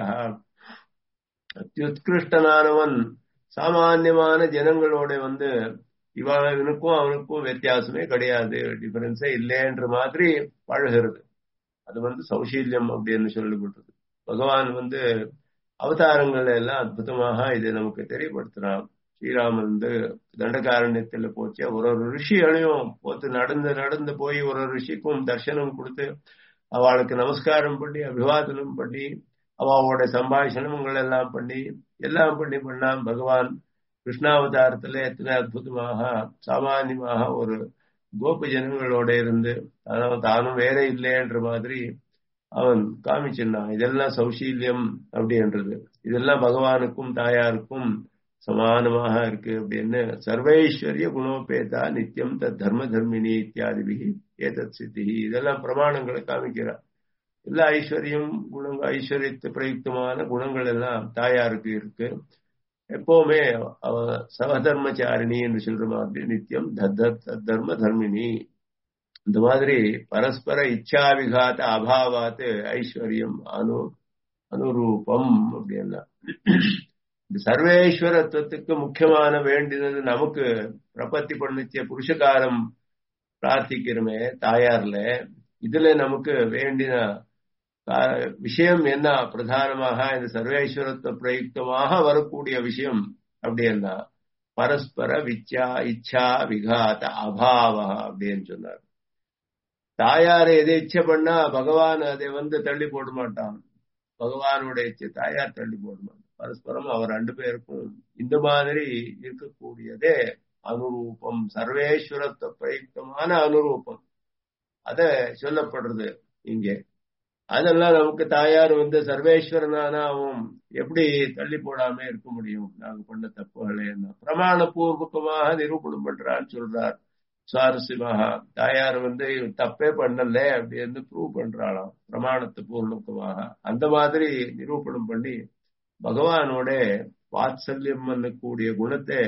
அத்தியுத்கிருஷ்டனானவன் சாமான்யமான ஜனங்களோட வந்து இவனுக்கும் அவனுக்கும் வித்தியாசமே கிடையாது டிஃபரன்ஸே இல்லைன்ற மாதிரி பழகிறது அது வந்து சௌஷீல்யம் அப்படின்னு சொல்லப்பட்டது பகவான் வந்து அவதாரங்கள் எல்லாம் அற்புதமாக இதை நமக்கு தெரியப்படுத்துறான் ஸ்ரீராமன் வந்து தண்டகாரண்யத்துல போச்சு ஒரு ஒரு ரிஷிகளையும் போத்து நடந்து நடந்து போய் ஒரு ஒரு ரிஷிக்கும் தர்சனம் கொடுத்து அவளுக்கு நமஸ்காரம் பண்ணி அபிவாதனம் பண்ணி அவளோட சம்பாஷணங்கள் எல்லாம் பண்ணி எல்லாம் பண்ணி பண்ணான் பகவான் கிருஷ்ணாவதாரத்துல எத்தனை அற்புதமாக சாமானியமாக ஒரு கோப ஜனங்களோட இருந்து தானும் வேற இல்லைன்ற மாதிரி அவன் காமிச்சிருந்தான் இதெல்லாம் சௌசீல்யம் அப்படின்றது இதெல்லாம் பகவானுக்கும் தாயாருக்கும் சமானமாக இருக்கு அப்படின்னு சர்வைஸ்வரிய குணோபேதா நித்தியம் தத் தர்ம தர்மினி இத்தியாதிபிகி ஏதத் சித்தி இதெல்லாம் பிரமாணங்களை காமிக்கிறார் எல்லா ஐஸ்வர்யம் குணங்கள் ஐஸ்வர்யத்து பிரயுக்தமான குணங்கள் எல்லாம் தாயாருக்கு இருக்கு எப்பவுமே அவ சவதர்மச்சாரிணி என்று சொல்ற மாதிரி நித்தியம் தர்ம தர்மினி இந்த மாதிரி பரஸ்பர இச்சாவிகாத அபாவாத்து ஐஸ்வர்யம் அனு அனுரூபம் அப்படின்னா இந்த சர்வேஸ்வரத்துவத்துக்கு முக்கியமான வேண்டியது நமக்கு பிரபத்தி பண்ணிச்ச புருஷகாரம் பிரார்த்திக்கிறோமே தாயார்ல இதுல நமக்கு வேண்டின விஷயம் என்ன பிரதானமாக இந்த சர்வேஸ்வரத்துவ பிரயுக்தமாக வரக்கூடிய விஷயம் அப்படின்னா பரஸ்பர விச்சா இச்சா விகாத அபாவா அப்படின்னு சொன்னார் தாயாரை எதை இச்சை பண்ணா பகவான் அதை வந்து தள்ளி போட மாட்டான் பகவானுடைய இச்சை தாயார் தள்ளி போட மாட்டான் பரஸ்பரம் அவர் ரெண்டு பேருக்கும் இந்த மாதிரி இருக்கக்கூடியதே அனுரூபம் சர்வேஸ்வரத்தை பிரயுக்தமான அனுரூபம் அத சொல்லப்படுறது இங்கே அதெல்லாம் நமக்கு தாயார் வந்து சர்வேஸ்வரனானாவும் எப்படி தள்ளி போடாம இருக்க முடியும் நாங்க பண்ண தப்புகளே பிரமாண பூர்வகமாக நிரூபணம் பண்றான்னு சொல்றார் சுவாரஸ்யமாக தாயார் வந்து தப்பே பண்ணல அப்படின்னு ப்ரூவ் பண்றாளாம் பிரமாணத்தை பூர்வகமாக அந்த மாதிரி நிரூபணம் பண்ணி பகவானோட வாத்சல்யம் பண்ணக்கூடிய குணத்தை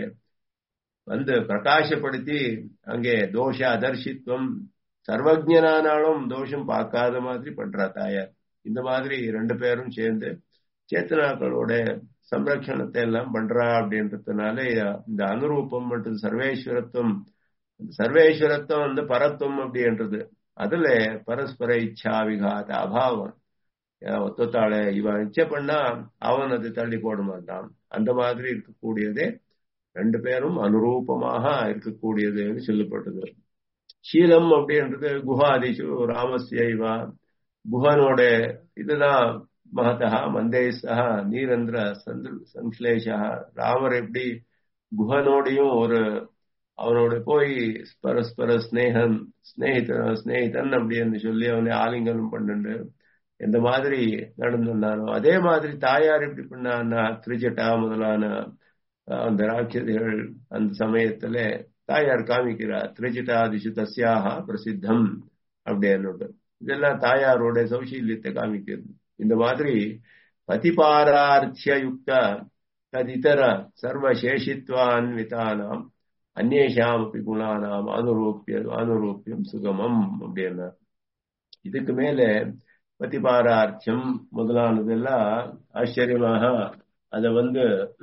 வந்து பிரகாசப்படுத்தி அங்கே தோஷ அதர்ஷித்வம் சர்வஜனானாலும் தோஷம் பார்க்காத மாதிரி பண்றா தாயார் இந்த மாதிரி ரெண்டு பேரும் சேர்ந்து சேத்தனாக்களோட சம்ரட்சணத்தை எல்லாம் பண்றா அப்படின்றதுனால இந்த அனுரூபம் மற்றும் சர்வேஸ்வரத்துவம் சர்வேஸ்வரத்துவம் வந்து பரத்துவம் அப்படின்றது அதுல பரஸ்பர இச்சா விகாத அபாவம் ஒத்தத்தாள இவன் இச்சை பண்ணா அவன் அது தள்ளி போட மாட்டான் அந்த மாதிரி இருக்கக்கூடியதே ரெண்டு பேரும் அனுரூபமாக இருக்கக்கூடியதுன்னு சொல்லப்பட்டது சீலம் அப்படின்றது குஹாதிஷு ராமஸ்யவா குஹனோட இதுதான் மகதா மந்தேசா நீரந்திர சன்ஸ்லேஷா ராமர் எப்படி குஹனோடையும் ஒரு அவனோட போய் பரஸ்பர ஸ்னேகன் ஸ்னேகிதன் ஸ்னேகிதன் அப்படின்னு சொல்லி அவனை ஆலிங்கனம் பண்ணுண்டு எந்த மாதிரி நடந்துனானோ அதே மாதிரி தாயார் எப்படி பண்ணான்னா திரிஜட்டா முதலான அந்த ராட்சதிகள் அந்த சமயத்துல தாயார் காமிக்கிறார் திரிஜட்டாதிஷு தஸ்யாக பிரசித்தம் அப்படின்னு இதெல்லாம் தாயாரோட சௌசீல்யத்தை காமிக்கிறது இந்த மாதிரி பதிபாரார்த்திய யுக்த ததிதர சர்வசேஷித்வான்விதானாம் அந்நேஷாம் அப்படி குணானாம் அனுரூப்பிய அனுரூப்பியம் சுகமம் அப்படின்னா இதுக்கு மேல பதிபாரார்த்தியம் முதலானதெல்லாம் ஆச்சரியமாக அத வந்து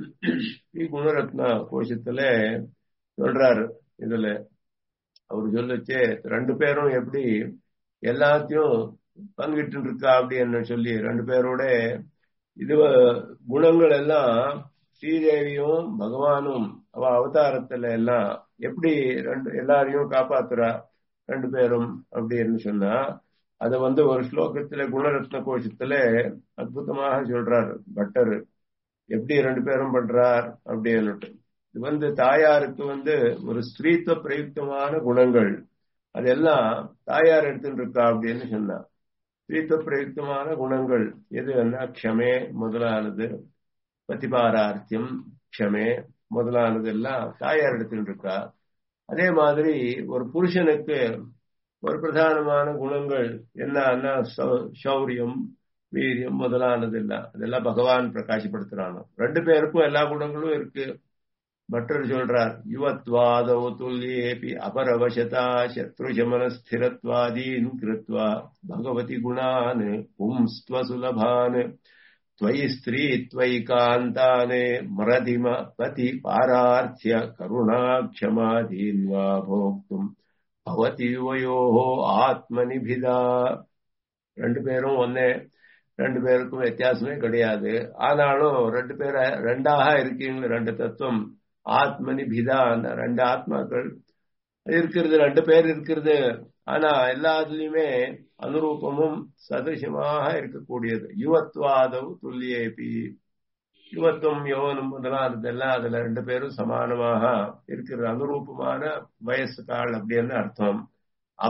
குணரத்ன கோஷத்துல சொல்றாரு இதுல அவர் சொல்லச்சு ரெண்டு பேரும் எப்படி எல்லாத்தையும் பங்கிட்டு இருக்கா அப்படின்னு சொல்லி ரெண்டு பேரோட இது குணங்கள் எல்லாம் ஸ்ரீதேவியும் பகவானும் அவ அவதாரத்துல எல்லாம் எப்படி ரெண்டு எல்லாரையும் காப்பாத்துறா ரெண்டு பேரும் அப்படின்னு சொன்னா அத வந்து ஒரு ஸ்லோகத்துல குணரத்ன கோஷத்துல அற்புதமாக சொல்றாரு பட்டர் எப்படி ரெண்டு பேரும் பண்றார் அப்படின்னுட்டு இது வந்து தாயாருக்கு வந்து ஒரு ஸ்திரீத்துவ பிரயுக்தமான குணங்கள் அதெல்லாம் தாயார் எடுத்துட்டு இருக்கா அப்படின்னு சொன்னா ஸ்திரீத்துவ பிரயுக்தமான குணங்கள் எது என்ன க்ஷமே முதலானது பிரதிபாரார்த்தியம் க்ஷமே முதலானது எல்லாம் தாயார் எடுத்துட்டு இருக்கா அதே மாதிரி ஒரு புருஷனுக்கு ஒரு பிரதானமான குணங்கள் என்னன்னா சௌரியம் வீரியம் முதலானது எல்லாம் அதெல்லாம் பகவான் பிரகாசப்படுத்துறானோ ரெண்டு பேருக்கும் எல்லா குணங்களும் இருக்கு பட்டர் சொல்றார் யுவத்வாதோ துல்லியேபி அபரவசதா சத்ருசமன ஸ்திரத்வாதீன் கிருத்வா பகவதி குணான் பும்ஸ்துவ சுலபான் त्वयि स्त्री त्वयि कान्ताने मरधिम पति पारार्थ्य करुणाक्षमाधीन् वा भोक्तुम् भवति युवयोः ஆத்மனிபிதா ரெண்டு பேரும் ஒன்னே ரெண்டு பேருக்கும் வித்தியாசமே கிடையாது ஆனாலும் ரெண்டு பேர ரெண்டாக இருக்கீங்க ரெண்டு தத்துவம் ஆத்மனிபிதா ரெண்டு ஆத்மாக்கள் இருக்கிறது ரெண்டு பேர் இருக்கிறது ஆனா எல்லாத்துலயுமே அனுரூபமும் சதிருஷமாக இருக்கக்கூடியது யுவத்வாதவு துல்லியேபி யுவத்துவம் யோவனும் முதலானதெல்லாம் அதுல ரெண்டு பேரும் சமானமாக இருக்கிற அனுரூபமான வயசு கால் அப்படின்னு அர்த்தம்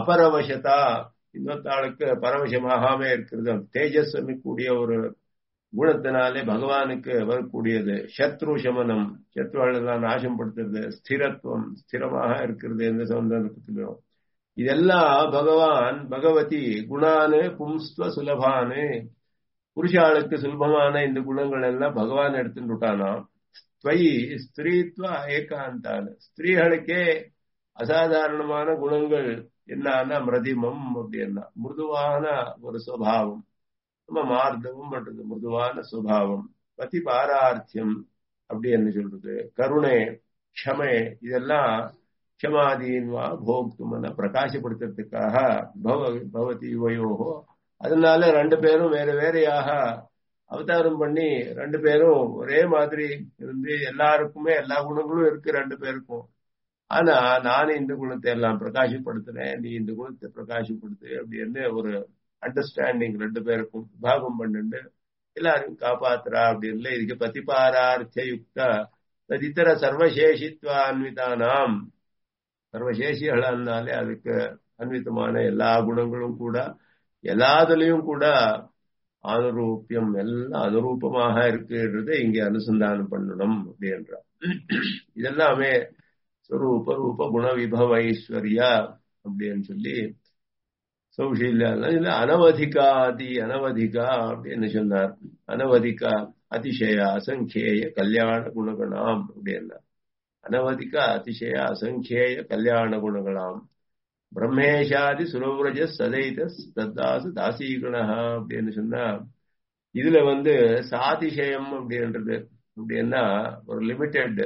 அபரவசதா இன்னொத்தாளுக்கு பரவசமாகாம இருக்கிறது தேஜஸ் கூடிய ஒரு குணத்தினாலே பகவானுக்கு வரக்கூடியது சத்ரு சமனம் சத்ருவெல்லாம் நாசம் படுத்துறது ஸ்திரத்துவம் ஸ்திரமாக இருக்கிறது எந்த சந்தர்ப்பத்திலும் இதெல்லாம் பகவான் பகவதி குணானு பும்ஸ்துவ சுலபானு புருஷாளுக்கு சுலபமான இந்த குணங்கள் எல்லாம் பகவான் எடுத்துட்டு விட்டானா ஸ்வயி ஸ்திரீத்வ ஏகாந்தான ஸ்திரீகளுக்கே அசாதாரணமான குணங்கள் என்னன்னா மிருதிமம் அப்படின்னா மிருதுவான ஒரு சுவாவம் நம்ம மார்த்தவம் பண்றது மிருதுவான சுவாவம் பதி பாரார்த்தியம் அப்படின்னு சொல்றது கருணை க்ஷமை இதெல்லாம் க்ஷமாதீன்வா போக்துமன பிரகாசப்படுத்துறதுக்காக பவ பவதி யுவயோகோ அதனால ரெண்டு பேரும் வேற வேறையாக அவதாரம் பண்ணி ரெண்டு பேரும் ஒரே மாதிரி இருந்து எல்லாருக்குமே எல்லா குணங்களும் இருக்கு ரெண்டு பேருக்கும் ஆனா நானும் இந்த குணத்தை எல்லாம் பிரகாசப்படுத்துறேன் நீ இந்த குணத்தை பிரகாசப்படுத்து அப்படின்னு ஒரு அண்டர்ஸ்டாண்டிங் ரெண்டு பேருக்கும் பாகம் பண்ணிட்டு எல்லாரையும் காப்பாத்துறா அப்படின்னு இதுக்கு பதிபாரார்த்த யுக்த ததித்தர சர்வசேஷித்வ அன்விதானாம் சர்வசேஷிகளானாலே அதுக்கு அன்விதமான எல்லா குணங்களும் கூட எல்லாத்துலயும் கூட அனுரூபியம் எல்லாம் அனுரூபமாக இருக்குன்றதை இங்க அனுசந்தானம் பண்ணணும் அப்படின்ற இதெல்லாமே ஸ்வரூப ரூப குண விபவ ஐஸ்வர்யா அப்படின்னு சொல்லி சௌஷீல்யா இல்ல அனவதிகாதி அனவதிகா அப்படின்னு சொன்னார் அனவதிகா அதிசய அசங்கேய கல்யாண குணகணாம் அப்படின்னா அனவதிக அதிசய அசங்கேய கல்யாண குணகணாம் பிரம்மேஷாதி சுரவுரஜ சதைத தத்தாசு தாசீகணா அப்படின்னு சொன்னா இதுல வந்து சாதிசயம் அப்படின்றது அப்படின்னா ஒரு லிமிட்டெட்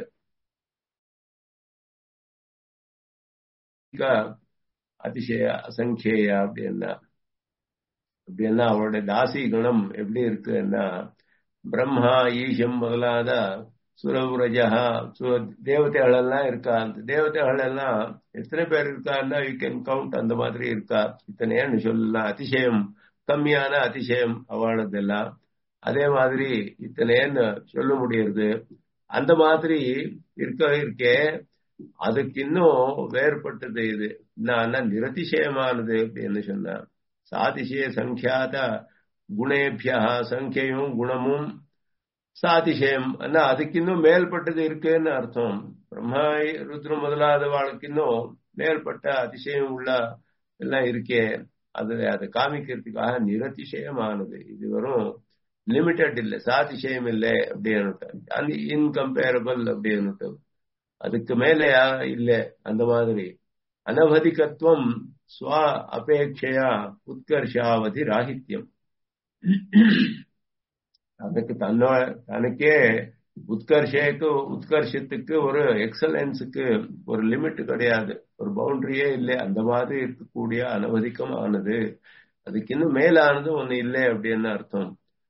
அதிசய அசங்கேய அப்படின்னா அப்படின்னா அவருடைய தாசி குணம் எப்படி இருக்குன்னா பிரம்மா ஈஷம் முதலாத சுரவுரஜா தேவதைகள் எல்லாம் இருக்கா அந்த தேவதைகள் எல்லாம் எத்தனை பேர் இருக்கான்னா யூ கேன் கவுண்ட் அந்த மாதிரி இருக்கா இத்தனையான்னு சொல்லலாம் அதிசயம் கம்மியான அதிசயம் அவளதெல்லாம் அதே மாதிரி இத்தனைன்னு சொல்ல முடியுது அந்த மாதிரி இருக்க இருக்கே அதுக்கு இன்னும் வேறுபட்டது இது என்னன்னா நிரதிசயமானது அப்படின்னு சொன்னா சாதிசய சங்கியாத குணேபியா சங்கியும் குணமும் சாதிசயம் ஆனா அதுக்கு இன்னும் மேல்பட்டது இருக்குன்னு அர்த்தம் பிரம்மா ருத்ரம் முதலாத வாழ்க்கை இன்னும் மேல்பட்ட அதிசயம் உள்ள எல்லாம் இருக்கே அது அதை காமிக்கிறதுக்காக நிரதிசயமானது இது வரும் லிமிட்டட் இல்லை சாதிசயம் இல்லை அப்படின்னு இன்கம்பேரபிள் அப்படின்னு அதுக்கு மேல இல்ல அந்த மாதிரி அனவதிகத்துவம் ஸ்வ அபேட்சையா உத்கர்ஷாவதி ராகித்யம் அதுக்கு தன்னோட தனக்கே உத்கர்ஷேக்கு உத்கர்ஷத்துக்கு ஒரு எக்ஸலன்ஸுக்கு ஒரு லிமிட் கிடையாது ஒரு பவுண்டரியே இல்லை அந்த மாதிரி இருக்கக்கூடிய அனவதிக்கமானது அதுக்கு இன்னும் மேலானது ஒண்ணு இல்லை அப்படின்னு அர்த்தம்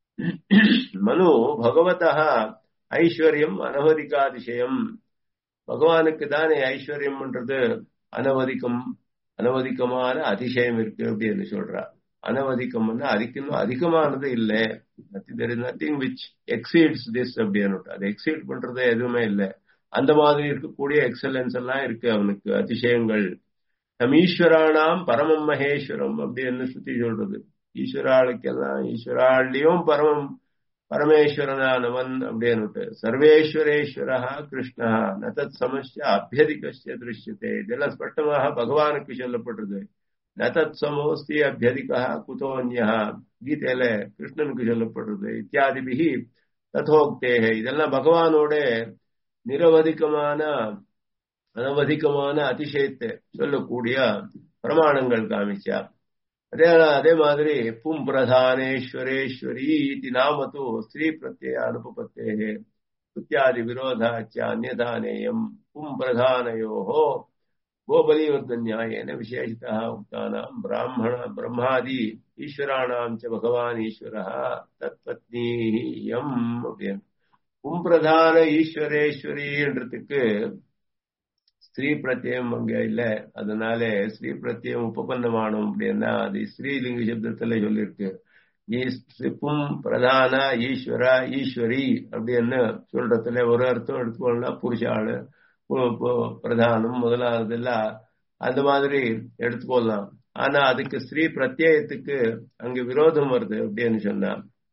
மனு பகவதா ஐஸ்வர்யம் அனவதிகாதிசயம் பகவானுக்கு தானே ஐஸ்வர்யம்ன்றது அனவதிக்கம் அனவதிக்கமான அதிசயம் இருக்கு அப்படின்னு சொல்றா அனவதிக்கம்னா அதுக்கு இன்னும் அதிகமானது இல்லை there is nothing which exceeds this அப்படின்னு அது எக்ஸீட் பண்றது எதுவுமே இல்லை அந்த மாதிரி இருக்கக்கூடிய எக்ஸலன்ஸ் எல்லாம் இருக்கு அவனுக்கு அதிசயங்கள் நம் ஈஸ்வரானாம் பரமம் மகேஸ்வரம் அப்படின்னு சுத்தி சொல்றது ஈஸ்வராளுக்கெல்லாம் ஈஸ்வராள்லயும் பரமம் பரமேஸ்வரனானவன் அப்படின்னு சர்வேஸ்வரேஸ்வரா கிருஷ்ணா நதத் சமஸ்ய அபியதிகஸ்ய திருஷ்யத்தை இதெல்லாம் ஸ்பஷ்டமாக பகவானுக்கு சொல்லப்படுறது நதத் சமோஸ்தி அபியதிகா குதோன்யா கீதையில கிருஷ்ணனுக்கு சொல்லப்படுறது இத்தியாதிபிகி ததோக்தேக இதெல்லாம் பகவானோட நிரவதிக்கமான அனவதிக்கமான அதிசயத்தை சொல்லக்கூடிய பிரமாணங்கள் காமிச்சா அதே அதே மாதிரி பும் பிரதானேஸ்வரேஸ்வரி இது நாமத்து ஸ்ரீ பிரத்யய அனுபபத்தே இத்தியாதி விரோதாச்ச அந்நதானேயம் பும் பிரதானயோஹோ गोबलीवर्धन्यायेन विशेषतः उक्तानां ब्राह्मण ब्रह्मादि ईश्वराणां च भगवान् ईश्वरः तत्पत्नीः यम् அப்படின்னு பும்பிரதான ஈஸ்வரேஸ்வரின்றதுக்கு ஸ்ரீ பிரத்யம் அங்க இல்ல அதனால ஸ்ரீ பிரத்யம் உபபன்னமானம் அப்படின்னா அது ஸ்ரீலிங்க சப்தத்துல சொல்லியிருக்கு பும் பிரதான ஈஸ்வர ஈஸ்வரி அப்படின்னு சொல்றதுல ஒரு அர்த்தம் எடுத்துக்கோன்னா புருஷாளு பிரதானம் முதலானதெல்லாம் அந்த மாதிரி எடுத்துக்கொள்ளலாம் ஆனா அதுக்கு ஸ்ரீ பிரத்யேகத்துக்கு அங்க விரோதம் வருது அப்படின்னு சொன்னா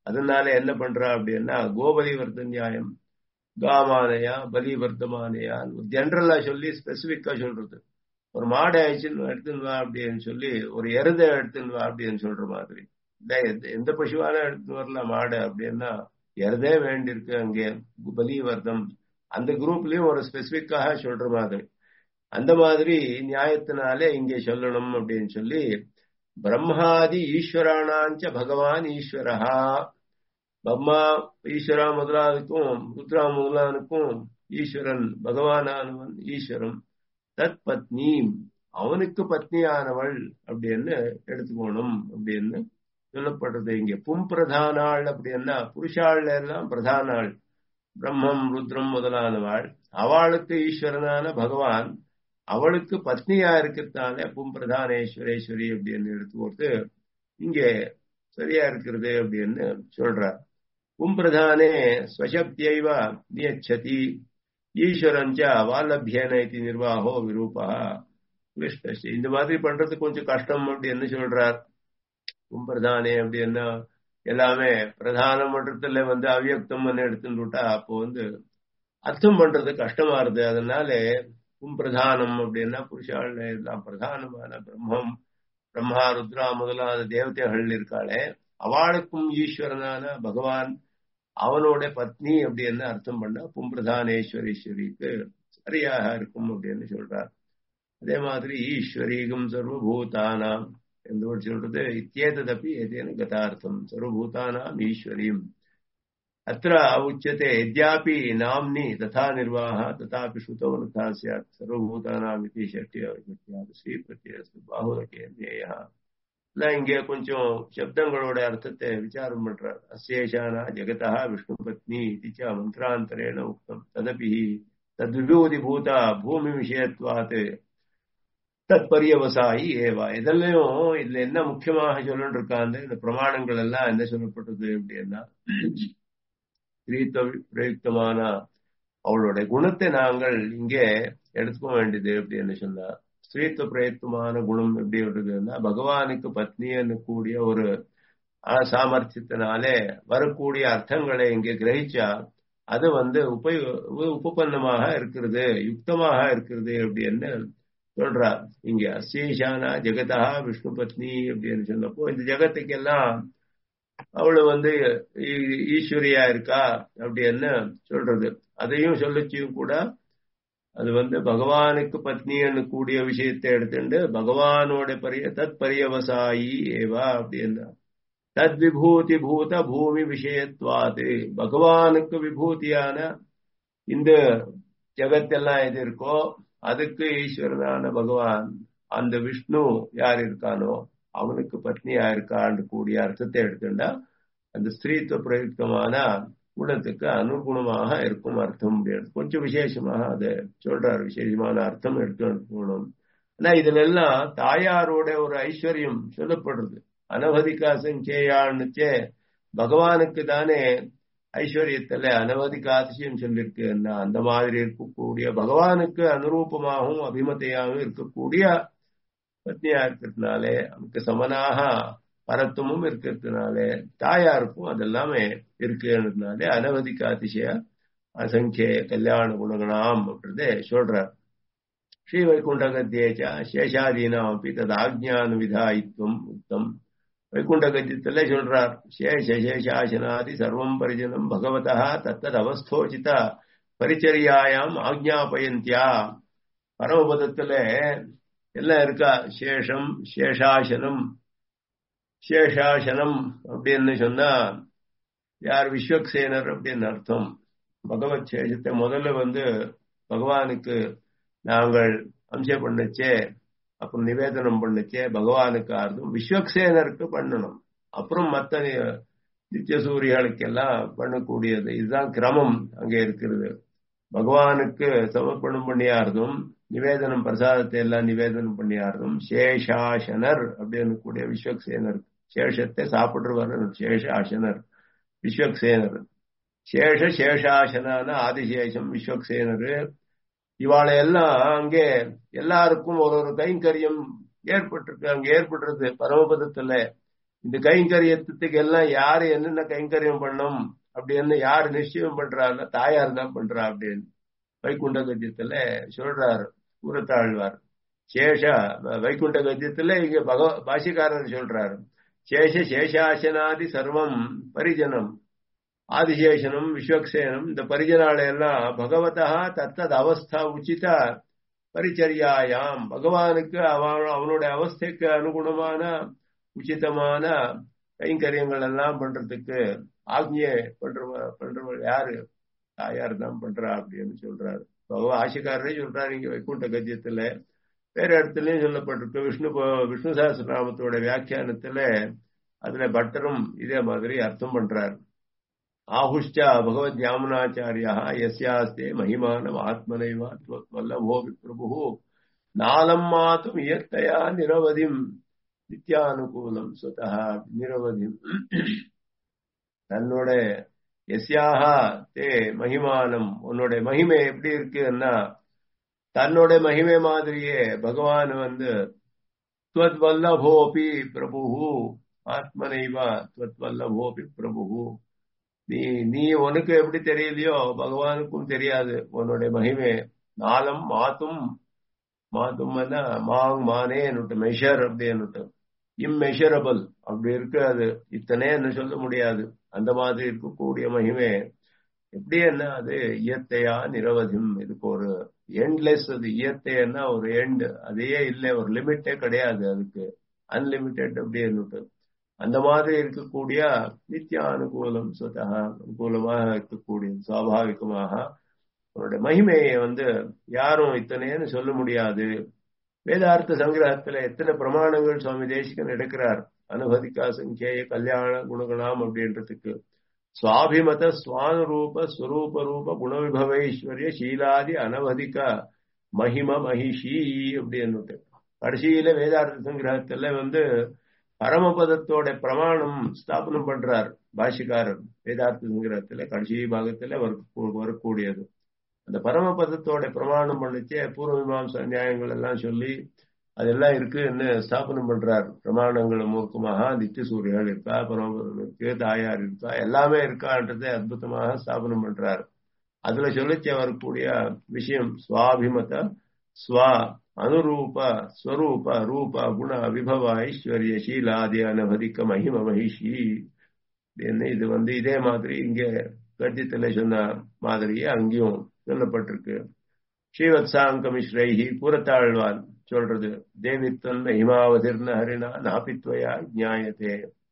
அதனால என்ன பண்றா அப்படின்னா கோபலி வர்த்த நியாயம் காமானையா பலி வர்த்தமானையா ஜென்ரலா சொல்லி ஸ்பெசிபிக்கா சொல்றது ஒரு மாடை ஆயிடுச்சுன்னு எடுத்துன்னு வா அப்படின்னு சொல்லி ஒரு எருதை எடுத்துன்னு வா அப்படின்னு சொல்ற மாதிரி எந்த பசுவான எடுத்துன்னு வரலாம் மாடு அப்படின்னா எருதே வேண்டியிருக்கு அங்கே பலி வர்த்தம் அந்த குரூப்லயும் ஒரு ஸ்பெசிபிக்காக சொல்ற மாதிரி அந்த மாதிரி நியாயத்தினாலே இங்கே சொல்லணும் அப்படின்னு சொல்லி பிரம்மாதி ஈஸ்வரானாஞ்ச பகவான் ஈஸ்வரஹா பிரம்மா ஈஸ்வரா முதலாவதுக்கும் ருத்ரா முதலாவனுக்கும் ஈஸ்வரன் பகவானானவன் ஈஸ்வரன் தத் பத்னி அவனுக்கு பத்னியானவள் அப்படின்னு எடுத்துக்கணும் அப்படின்னு சொல்லப்படுறது இங்க பும் பிரதானாள் அப்படின்னா புருஷாள் எல்லாம் பிரதானாள் பிரம்மம் ருத்ரம் முதலானவாள் அவளுக்கு ஈஸ்வரனான பகவான் அவளுக்கு பத்னியா இருக்கிறதுனால பும் பிரதானேஸ்வரேஸ்வரி அப்படின்னு எடுத்துக்கொடுத்து இங்கே சரியா இருக்கிறது அப்படின்னு சொல்றார் பும் பிரதானே ஸ்வசக்தியைவ நியச்சதி ஈஸ்வரஞ்ச வாலபியன இது நிர்வாகோ விரூபா கிருஷ்ணஸ்ரீ இந்த மாதிரி பண்றது கொஞ்சம் கஷ்டம் அப்படின்னு சொல்றார் கும்பிரதானே அப்படின்னா எல்லாமே பிரதானம் பண்றதுல வந்து அவ்யக்தம் எடுத்துட்டு விட்டா அப்போ வந்து அர்த்தம் பண்றது கஷ்டமா இருது அதனால கும்பிரதானம் அப்படின்னா புருஷாள் எல்லாம் பிரதானமான பிரம்மம் பிரம்மா ருத்ரா முதலான தேவதைகள் இருக்காளே அவளுக்கும் ஈஸ்வரனான பகவான் அவனோட பத்னி அப்படின்னு அர்த்தம் பண்ணா பும்பிரதானேஸ்வரீஸ்வரிக்கு சரியாக இருக்கும் அப்படின்னு சொல்றார் அதே மாதிரி ஈஸ்வரீகம் சர்வபூதானாம் என்று சொல்றது இத்தியேததப்பி ஏதேன கதார்த்தம் சர்வபூதானாம் ஈஸ்வரீம் अत्र उच्यते यद्यापि नाम्नि तथा निर्वाह तथापि श्रुतौ तथा स्यात् सर्वभूतानामिति षष्ट्यादि ஸ்ரீ பாகுலகே நேயா இங்கே கொஞ்சம் சப்தங்களோட அர்த்தத்தை விசாரம் பண்றார் அசேஷானா ஜெகதா விஷ்ணு பத்னி இது மந்திராந்தரேண உக்தம் ததபி தத்விபூதி பூதா பூமி விஷயத்வாத் தற்பரியவசாயி ஏவா இதெல்லாம் இதுல என்ன முக்கியமாக சொல்லணும் இருக்காங்க இந்த பிரமாணங்கள் எல்லாம் என்ன சொல்லப்பட்டது அப்படின்னா ஸ்திரீத்துவ பிரயுக்தமான அவளுடைய குணத்தை நாங்கள் இங்கே எடுத்துக்க வேண்டியது அப்படின்னு சொன்னா ஸ்திரீத்துவ பிரயுக்தமான குணம் எப்படி வருதுன்னா பகவானுக்கு பத்னின்னு கூடிய ஒரு சாமர்த்தியத்தினாலே வரக்கூடிய அர்த்தங்களை இங்கே கிரகிச்சா அது வந்து உபயோ உபபன்னமாக இருக்கிறது யுக்தமாக இருக்கிறது அப்படின்னு சொல்றார் இங்க அசேஷானா ஜெகதா விஷ்ணு பத்னி அப்படின்னு சொன்னப்போ இந்த ஜெகத்துக்கெல்லாம் அவளு வந்து ஈஸ்வரியா இருக்கா அப்படின்னு சொல்றது அதையும் சொல்லச்சியும் கூட அது வந்து பகவானுக்கு பத்னின்னு கூடிய விஷயத்தை எடுத்துட்டு பகவானோட பரிய தத் பரியவசாயி ஏவா அப்படின்னா தத் விபூதி பூத பூமி விஷயத்வாது பகவானுக்கு விபூதியான இந்த ஜெகத்தெல்லாம் எது இருக்கோ அதுக்கு ஈஸ்வரனான பகவான் அந்த விஷ்ணு யார் இருக்கானோ அவனுக்கு பத்னியா இருக்கான்னு கூடிய அர்த்தத்தை எடுத்துட்டா அந்த ஸ்திரீத்துவ பிரயுக்தமான குணத்துக்கு அனுகுணமாக இருக்கும் அர்த்தம் கொஞ்சம் விசேஷமாக அதை சொல்றாரு விசேஷமான அர்த்தம் எடுத்துக்கணும் ஆனா இதுல எல்லாம் தாயாரோட ஒரு ஐஸ்வர்யம் சொல்லப்படுறது அனவதிகா சங்கேயான்னுச்சே பகவானுக்கு தானே ஐஸ்வர்யத்துல அனவதிக அதிசயம் சொல்லிருக்கு அந்த மாதிரி இருக்கக்கூடிய பகவானுக்கு அனுரூபமாகவும் அபிமத்தையாகவும் இருக்கக்கூடிய பத்னியா இருக்கிறதுனாலே அவனுக்கு சமனாக பரத்துவமும் இருக்கிறதுனாலே தாயாருக்கும் அதெல்லாமே இருக்குன்றதுனாலே அனவதிக்க அதிசய அசங்கிய கல்யாண குணகணாம் அப்படின்றதே சொல்றார் ஸ்ரீ வைகுண்ட கத்தியேச்ச சேஷாதீனாம் அப்படி தது ஆக்ஞான விதாயித்வம் உத்தம் வைகுண்ட கத்தியத்துல சொல்றார் சேஷ சேஷாசனாதி சர்வம் பரிஜனம் பகவதா தத்தத் அவஸ்தோச்சித பரிச்சரியாயாம் ஆக்ஞாபயந்தியா பரமபதத்துல எல்லாம் இருக்கா சேஷம் சேஷாசனம் சேஷாசனம் அப்படின்னு சொன்னா யார் விஸ்வக்சேனர் அப்படின்னு அர்த்தம் பகவத் சேஷத்தை முதல்ல வந்து பகவானுக்கு நாங்கள் அம்ச பண்ணச்சே அப்புறம் நிவேதனம் பண்ணச்சே பகவானுக்கு அர்த்தம் விஸ்வக்சேனருக்கு பண்ணணும் அப்புறம் மற்ற நித்திய சூரியர்களுக்கெல்லாம் பண்ணக்கூடியது இதுதான் கிரமம் அங்கே இருக்கிறது பகவானுக்கு சமர்ப்பணம் பண்ணியார்தும் நிவேதனம் பிரசாதத்தை எல்லாம் நிவேதனம் பண்ணியார்தும் சேஷாசனர் அப்படின்னு கூடிய விஸ்வக்சேனர் சேஷத்தை சாப்பிடுறவர் சேஷாசனர் விஸ்வக்சேனர் சேஷ சேஷாசனான ஆதிசேஷம் விஸ்வக்சேனர் இவாளை எல்லாம் அங்கே எல்லாருக்கும் ஒரு ஒரு கைங்கரியம் ஏற்பட்டிருக்கு அங்க ஏற்படுறது பரமபதத்துல இந்த கைங்கரியத்துக்கு எல்லாம் யாரு என்னென்ன கைங்கரியம் பண்ணும் அப்படின்னு யாரு நிச்சயம் பண்றாருன்னா தாயார் தான் பண்றா அப்படின்னு வைகுண்ட கத்தியத்துல சொல்றாரு கூறத்தாழ்வார் சேஷ வைகுண்ட கத்தியத்துல இங்க பகவ பாஷிக்காரர் சொல்றாரு சேஷ சேஷாசனாதி சர்வம் பரிஜனம் ஆதிசேஷனம் விஸ்வக்சேனம் இந்த பரிஜனால எல்லாம் பகவதா தத்தது அவஸ்தா உச்சித பரிச்சரியாயாம் பகவானுக்கு அவன் அவனுடைய அவஸ்தைக்கு அனுகுணமான உச்சிதமான கைங்கரியங்கள் எல்லாம் பண்றதுக்கு ஆக்ஞை பண்றவ பண்றவள் யாரு தாயார் தான் பண்றா அப்படின்னு சொல்றாரு பகவ ஆசிக்காரரே சொல்றாரு இங்க வைகுண்ட கத்தியத்துல வேற இடத்துலயும் சொல்லப்பட்டிருக்கு விஷ்ணு விஷ்ணு சாஸ்திரநாமத்தோட வியாக்கியானத்துல அதுல பட்டரும் இதே மாதிரி அர்த்தம் பண்றார் ஆஹுஷ்டா பகவத் யாமுனாச்சாரியா எஸ்யாஸ்தே மகிமானம் ஆத்மனைவா வல்லபோ விப்ரபு நாலம் மாத்தும் இயற்கையா நிரவதிம் நித்யானுகூலம் சுதா நிரவதிம் தன்னோட எஸ்யாக தே மகிமானம் உன்னோட மகிமை எப்படி இருக்குன்னா தன்னோட மகிமை மாதிரியே பகவான் வந்து துவத் வல்லபோபி பிரபு ஆத்மனைவா துவத் வல்லபோபி பிரபு நீ நீ உனக்கு எப்படி தெரியலையோ பகவானுக்கும் தெரியாது உன்னுடைய மகிமை நாளம் மாத்தும் மாத்தும் மாங் மானேன்னுட்டு மெஷர் அப்படின்னுட்டு இம்மெஷரபிள் அப்படி இருக்கு அது இத்தனைன்னு சொல்ல முடியாது அந்த மாதிரி இருக்கக்கூடிய மகிமை எப்படி என்ன அது இயற்கையா நிரவதிம் இதுக்கு ஒரு எண்ட்லெஸ் அது இயற்கைன்னா ஒரு எண்ட் அதையே இல்லை ஒரு லிமிட்டே கிடையாது அதுக்கு அன்லிமிட்டெட் அப்படின்னு அந்த மாதிரி இருக்கக்கூடிய நித்திய அனுகூலம் சுதா அனுகூலமாக இருக்கக்கூடிய சுவாபாவிகமாக அவருடைய மகிமையை வந்து யாரும் இத்தனைன்னு சொல்ல முடியாது வேதார்த்த சங்கிரகத்துல எத்தனை பிரமாணங்கள் சுவாமி தேசிகன் எடுக்கிறார் அனுபதிக்கா சங்கேய கல்யாண குணகுணாம் அப்படின்றதுக்கு சுவாபிமத சுவானுரூப ஸ்வரூப ரூப குணவிபவைஸ்வரிய சீலாதி அனவதிக்க மகிம மகிஷி அப்படின்னு கடைசியில வேதார்த்த சங்கிரகத்துல வந்து பரமபதத்தோட பிரமாணம் ஸ்தாபனம் பண்றார் பாஷிக்காரர் வேதார்த்த சங்கிரகத்துல கடைசி பாகத்துல வரக்கூடியது அந்த பரமபதத்தோட பிரமாணம் பண்ணிச்சே பூர்வ மீமாச நியாயங்கள் எல்லாம் சொல்லி அதெல்லாம் இருக்குன்னு ஸ்தாபனம் பண்றார் பிரமாணங்கள் மூர்க்கமாக நித்திய சூரியர்கள் இருக்கா பரமபதம் இருக்கு தாயார் இருக்கா எல்லாமே இருக்கான்றதை அற்புதமாக ஸ்தாபனம் பண்றார் அதுல சொல்லிச்சே வரக்கூடிய விஷயம் சுவாபிமத ஸ்வா அனுரூப ஸ்வரூப ரூப குண விபவ ஐஸ்வர்ய சீலாதி அனபதிக்க மகிம மகிஷி இது வந்து இதே மாதிரி இங்க கத்தியத்துல சொன்ன மாதிரியே அங்கேயும் சொல்லப்பட்டிருக்கு ஸ்ரீவத்சாங்க மிஸ்ரைஹி புறத்தாழ்வான் சொல்றது தேவித்தன் மகிமாவதிர்ன ஹரிணா நாபித்வயா ஜாயத்தே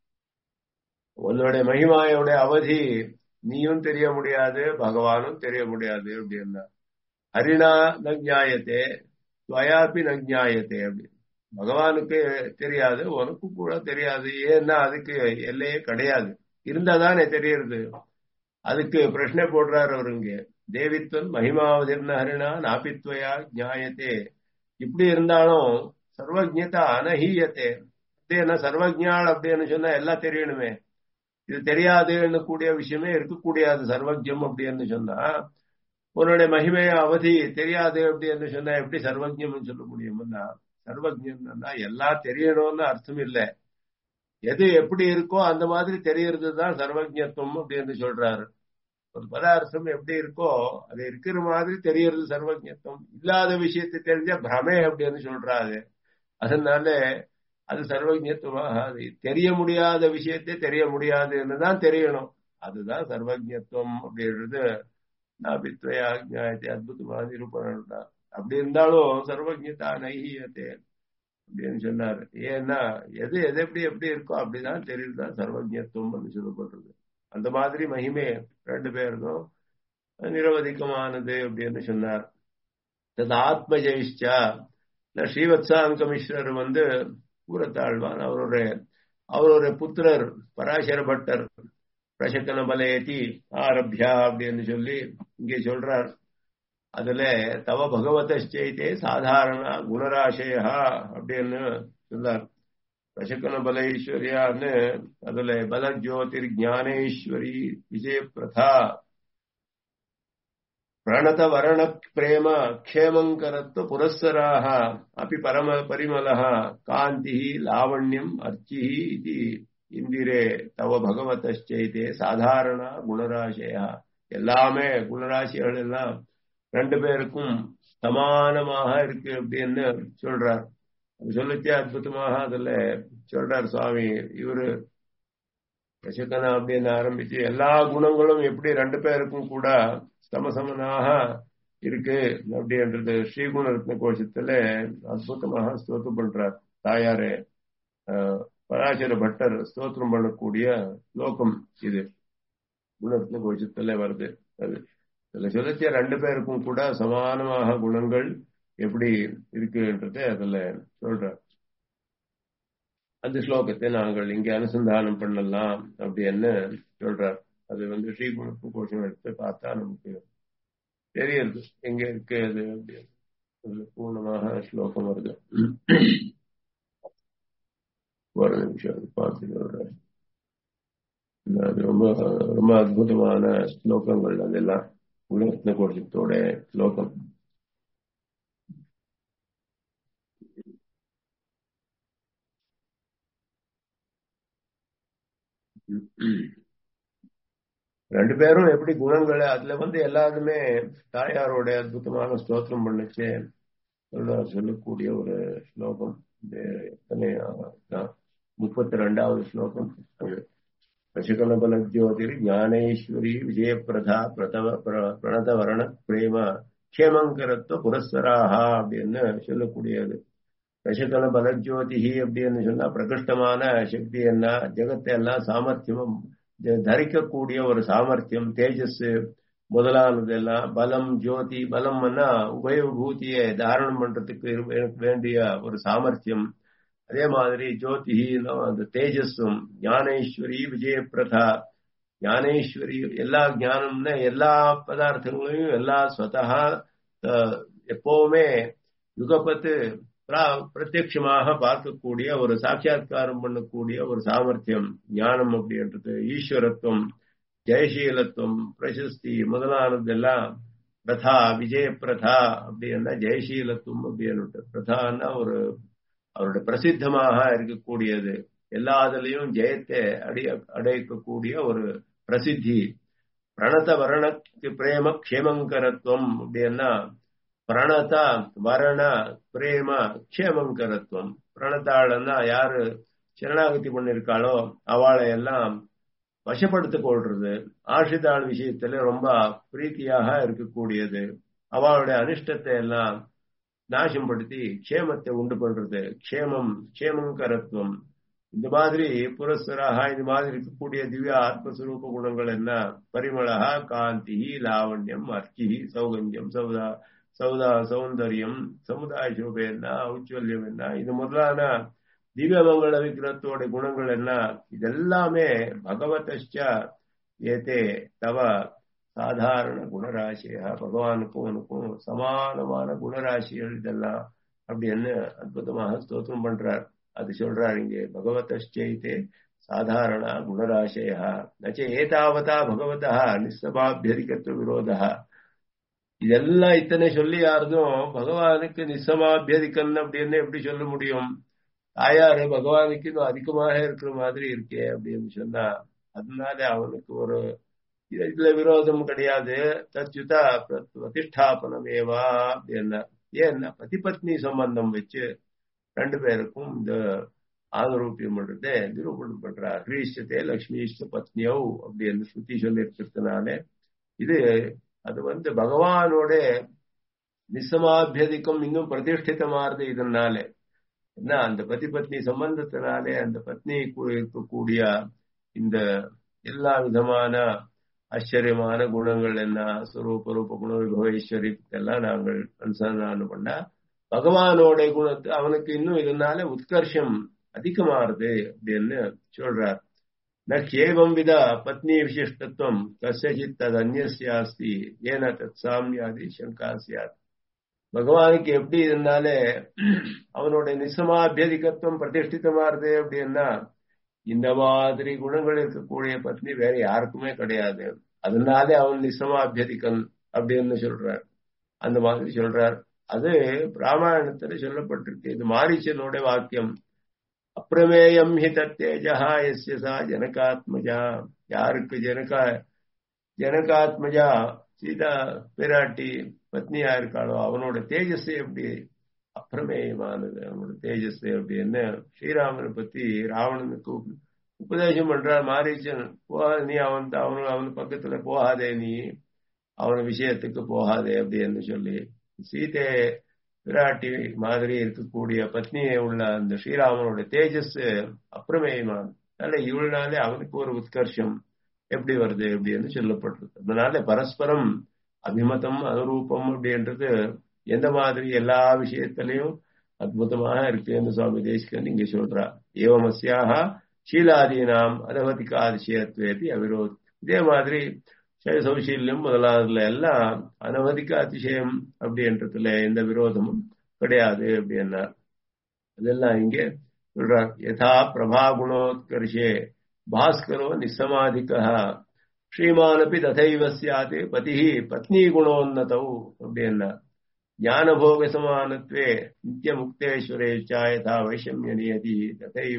உன்னோட மகிமாயோட அவதி நீயும் தெரிய முடியாது பகவானும் தெரிய முடியாது அப்படின்னா ஹரிணா நஜாயத்தே துவயாபி நஜாயத்தே அப்படின்னு பகவானுக்கு தெரியாது உனக்கு கூட தெரியாது ஏன்னா அதுக்கு எல்லையே கிடையாது இருந்தாதானே தெரியறது அதுக்கு பிரச்சனை போடுறாரு அவரு இங்க தேவித்வன் மகிமாவதிர்ன ஹரிணா நாபித்வயா ஜாயத்தே இப்படி இருந்தாலும் சர்வஜதா அனஹீயத்தே என்ன சர்வஜாள் அப்படின்னு சொன்னா எல்லாம் தெரியணுமே இது தெரியாதுன்னு கூடிய விஷயமே இருக்கக்கூடியது சர்வஜம் அப்படின்னு சொன்னா உன்னுடைய மகிமைய அவதி தெரியாது அப்படின்னு சொன்னா எப்படி சர்வஜம்னு சொல்ல முடியும்னா சர்வஜம்னா எல்லாம் தெரியணும்னு அர்த்தம் இல்லை எது எப்படி இருக்கோ அந்த மாதிரி தெரியறது தான் சர்வஜத்துவம் அப்படின்னு சொல்றாரு ஒரு பதார்த்தம் எப்படி இருக்கோ அது இருக்கிற மாதிரி தெரியறது சர்வஜத்துவம் இல்லாத விஷயத்தை தெரிஞ்ச பிரமே அப்படின்னு சொல்றாரு அதனால அது சர்வஜத்துவமாக அது தெரிய முடியாத விஷயத்தை தெரிய முடியாதுன்னு தான் தெரியணும் அதுதான் சர்வஜத்துவம் அப்படின்றது நாபித்வயா ஜாயத்தை அற்புதமாக நிரூபணம் தான் அப்படி இருந்தாலும் சர்வஜதா நைகியத்தே அப்படின்னு சொன்னாரு ஏன்னா எது எது எப்படி எப்படி இருக்கோ அப்படிதான் தெரியுதுதான் சர்வஜத்துவம் சொல்லப்படுறது அந்த மாதிரி மகிமே ரெண்டு பேருக்கும் நிரவதிக்கமானது அப்படின்னு சொன்னார் ஆத்ம ஜெயிஷ்டா ஸ்ரீவத்சாங்க மிஸ்ரர் வந்து கூறத்தாழ்வான் அவருடைய அவருடைய புத்திரர் பராசர பட்டர் பிரசக்கன பலேதி ஆரம்பியா அப்படின்னு சொல்லி இங்கே சொல்றார் அதுல தவ பகவதே சாதாரண குணராசயா அப்படின்னு சொன்னார் பிரசக்கன பலேஸ்வரியான்னு அதுல பல ஜோதிர் ஞானேஸ்வரி விஜய பிரதா பிரணத வரண பிரேம க்ஷேமங்கரத்வ புரஸ்சராக அப்படி பரம பரிமள காந்தி லாவண்யம் அர்ச்சி இது இந்திரே தவ பகவதே சாதாரண குணராசியா எல்லாமே குணராசிகள் எல்லாம் ரெண்டு பேருக்கும் சமானமாக இருக்கு அப்படின்னு சொல்றார் அது சொல்லிச்சே அற்புதமாக அதுல சொல்றார் சுவாமி இவரு யசகனா அப்படின்னு ஆரம்பிச்சு எல்லா குணங்களும் எப்படி ரெண்டு பேருக்கும் கூட சமசமனாக இருக்கு அப்படின்றது ஸ்ரீகுணரத்ன கோஷத்துல அற்புதமாக ஸ்தோத்திரம் பண்றார் தாயாரே பராசர பட்டர் ஸ்தோத்திரம் பண்ணக்கூடிய லோகம் இது குணரத்ன கோஷத்துல வருது அது இதுல சொல்லிச்ச ரெண்டு பேருக்கும் கூட சமானமாக குணங்கள் எப்படி இருக்குன்றத அதுல சொல்ற அந்த ஸ்லோகத்தை நாங்கள் இங்க அனுசந்தானம் பண்ணலாம் அப்படின்னு சொல்றார் அது வந்து ஸ்ரீகுணத்து கோஷம் எடுத்து பார்த்தா நமக்கு தெரியுது எங்க இருக்கு அது அப்படின்னு பூர்ணமாக ஸ்லோகம் வருது ஒரு நிமிஷம் பார்த்து சொல்றேன் அது ரொம்ப ரொம்ப அற்புதமான ஸ்லோகங்கள் அதெல்லாம் குணரத்ன கோஷத்தோட ஸ்லோகம் ரெண்டு பேரும் எப்படி குணங்கள் அதுல வந்து எல்லாருமே தாயாரோட அற்புதமான ஸ்தோத்திரம் பண்ணுச்சு சொல்லக்கூடிய ஒரு ஸ்லோகம் எத்தனை முப்பத்தி ரெண்டாவது ஸ்லோகம் பசுகலபலஜோதிர் ஞானேஸ்வரி விஜயபிரதா பிரதவ பிரணதவரண பிரேம க்ஷேமங்கரத்துவ புரஸ்வராகா அப்படின்னு சொல்லக்கூடியது தசகல பலஜோதிஹி அப்படின்னு சொன்னா பிரகிருஷ்டமான சக்தி என்ன ஜெகத்தை எல்லாம் சாமர்த்தியமும் தரிக்கக்கூடிய ஒரு சாமர்த்தியம் தேஜஸ் முதலானது எல்லாம் பலம் ஜோதி பலம் உபயோகபூதியை தாரணம் பண்றதுக்கு வேண்டிய ஒரு சாமர்த்தியம் அதே மாதிரி ஜோதிஹினும் அந்த தேஜஸும் ஞானேஸ்வரி விஜயபிரதா ஞானேஸ்வரி எல்லா ஞானம்னா எல்லா பதார்த்தங்களையும் எல்லா ஸ்வதா எப்பவுமே யுகப்பத்து பிரத்யட்சமாக பார்க்கக்கூடிய ஒரு சாட்சா்காரம் பண்ணக்கூடிய ஒரு சாமர்த்தியம் ஞானம் அப்படின்றது ஈஸ்வரத்துவம் ஜெயசீலத்துவம் பிரசஸ்தி முதலானது எல்லாம் பிரதா விஜய பிரதா அப்படின்னா ஜெயசீலத்துவம் அப்படின்னு பிரதான்னா ஒரு அவருடைய பிரசித்தமாக இருக்கக்கூடியது எல்லாத்துலயும் ஜெயத்தை அடைய அடைக்கக்கூடிய ஒரு பிரசித்தி பிரணத வரணக்கு பிரேம க்ஷேமங்கரத்துவம் அப்படின்னா பிரணத வரண பிரேம க்ஷேமங்கரத்துவம் பிரணத்தாளன்னா யாரு சரணாகதி பண்ணிருக்காளோ அவளை எல்லாம் வசப்படுத்திக் கொள்றது ஆசிரிதாள் விஷயத்துல ரொம்ப பிரீத்தியாக இருக்கக்கூடியது அவளுடைய அனிஷ்டத்தை எல்லாம் நாசம்படுத்தி க்ஷேமத்தை உண்டு பண்றது க்ஷேமம் க்ஷேமங்கரத்துவம் இந்த மாதிரி புரஸ்வராக இந்த மாதிரி இருக்கக்கூடிய திவ்ய ஆத்மஸ்வரூப குணங்கள் என்ன பரிமளா காந்தி லாவண்யம் அர்ச்சி சௌகந்தியம் சௌதா சௌதா சௌந்தரியம் சமுதாய சோபை என்ன உச்சல்யம் என்ன இது முதலான திவ்யமங்கள விக்கிரத்தோட குணங்கள் என்ன இதெல்லாமே பகவதா ஏதே தவ சாதாரண குணராசியா பகவானுக்கும் உனக்கும் சமானமான குணராசிகள் இதெல்லாம் அப்படின்னு அற்புதமாக ஸ்தோத்திரம் பண்றார் அது சொல்றார் இங்கே பகவதே சாதாரண குணராசயா நச்ச ஏதாவதா பகவதா நிசபாபியதிகத்துவ விரோதா இதெல்லாம் இத்தனை சொல்லி யாருதும் பகவானுக்கு நிசமாபியதிக்கன் அப்படின்னு எப்படி சொல்ல முடியும் தாயாரு பகவானுக்கு இன்னும் அதிகமாக இருக்கிற மாதிரி இருக்கே அப்படின்னு சொன்னா அதனால அவனுக்கு ஒரு இதுல விரோதம் கிடையாது தச்சுதா பிரதிஷ்டாபனமேவா அப்படின்னா ஏன்னா பதிபத்னி சம்பந்தம் வச்சு ரெண்டு பேருக்கும் இந்த ஆதரூபியம் பண்றதே நிரூபணம் பண்றா ஹ்ரீஷ்டத்தே லக்ஷ்மிஷ்ட பத்னியோ அப்படின்னு ஸ்ருதி சொல்லி இருக்கிறதுனால இது அது வந்து பகவானோட நிசமாபியதிக்கம் இன்னும் பிரதிஷ்டிதமாறுது இதனால என்ன அந்த பதி பத்னி சம்பந்தத்தினாலே அந்த பத்னி இருக்கக்கூடிய இந்த எல்லா விதமான ஆச்சரியமான குணங்கள் என்ன ஸ்வரூப ரூப குண விபவேஸ்வரியெல்லாம் நாங்கள் அனுசந்தானம் பண்ணா பகவானோட குணத்து அவனுக்கு இன்னும் இதனால உத்கர்ஷம் அதிகமாறுது அப்படின்னு சொல்றார் ந கேவம் வித பத்னி விசிஷ்டத்துவம் கசித் தது அந்நியாஸ்தி ஏன தத் சாமியாதி சங்கா சியாத் பகவானுக்கு எப்படி இருந்தாலே அவனோட நிசமாபியதிகத்துவம் பிரதிஷ்டிதமாறுது அப்படின்னா இந்த மாதிரி குணங்கள் இருக்கக்கூடிய பத்னி வேற யாருக்குமே கிடையாது அதனாலே அவன் நிசமாபியதிகன் அப்படின்னு சொல்றார் அந்த மாதிரி சொல்றார் அது ராமாயணத்துல சொல்லப்பட்டிருக்கு இது மாரீச்சனோட வாக்கியம் அப்பிரமேயம் ஹி தத்தேஜா எஸ்ய சா ஜனகாத்மஜா யாருக்கு ஜனகா ஜனகாத்மஜா சீதா பிராட்டி பத்னியா இருக்காளோ அவனோட தேஜஸ் எப்படி அப்பிரமேயமானது அவனோட தேஜஸ் அப்படின்னு ஸ்ரீராமனை பத்தி ராவணனுக்கு உபதேசம் பண்றார் மாரீச்சன் போகாத நீ அவன் அவனு அவன் பக்கத்துல போகாதே நீ அவன விஷயத்துக்கு போகாதே அப்படின்னு சொல்லி சீதை பிராட்டி மாதிரி இருக்கக்கூடிய பத்னியை உள்ள அந்த ஸ்ரீராமனோட தேஜஸ் அப்பிரமேயமான அதனால இவள்னாலே அவனுக்கு ஒரு உத்கர்ஷம் எப்படி வருது அப்படின்னு சொல்லப்பட்டிருக்கு அதனால பரஸ்பரம் அபிமதம் அனுரூபம் அப்படின்றது எந்த மாதிரி எல்லா விஷயத்திலையும் அற்புதமாக இருக்குன்னு சுவாமி தேசிகன் இங்க சொல்றா ஏவமஸ்யாக ஷீலாதீனாம் அனவதிகாதிசயத்வேபி அவிரோத் இதே மாதிரி சௌசீல்யம் முதலாவதுல எல்லாம் அனவதிக்க அதிசயம் அப்படின்றதுல எந்த விரோதமும் கிடையாது அப்படின்னா அதெல்லாம் இங்கே சொல்றார் யதா பிரபா குணோத்கர்ஷே பாஸ்கரோ நிசமாதிக ஸ்ரீமானப்பி ததைவ சியாத் பதி பத்னி குணோன்னதௌ அப்படின்னா ஞானபோக சமானத்வே நித்திய முக்தேஸ்வரேச்சா யதா வைஷமிய நியதி ததைவ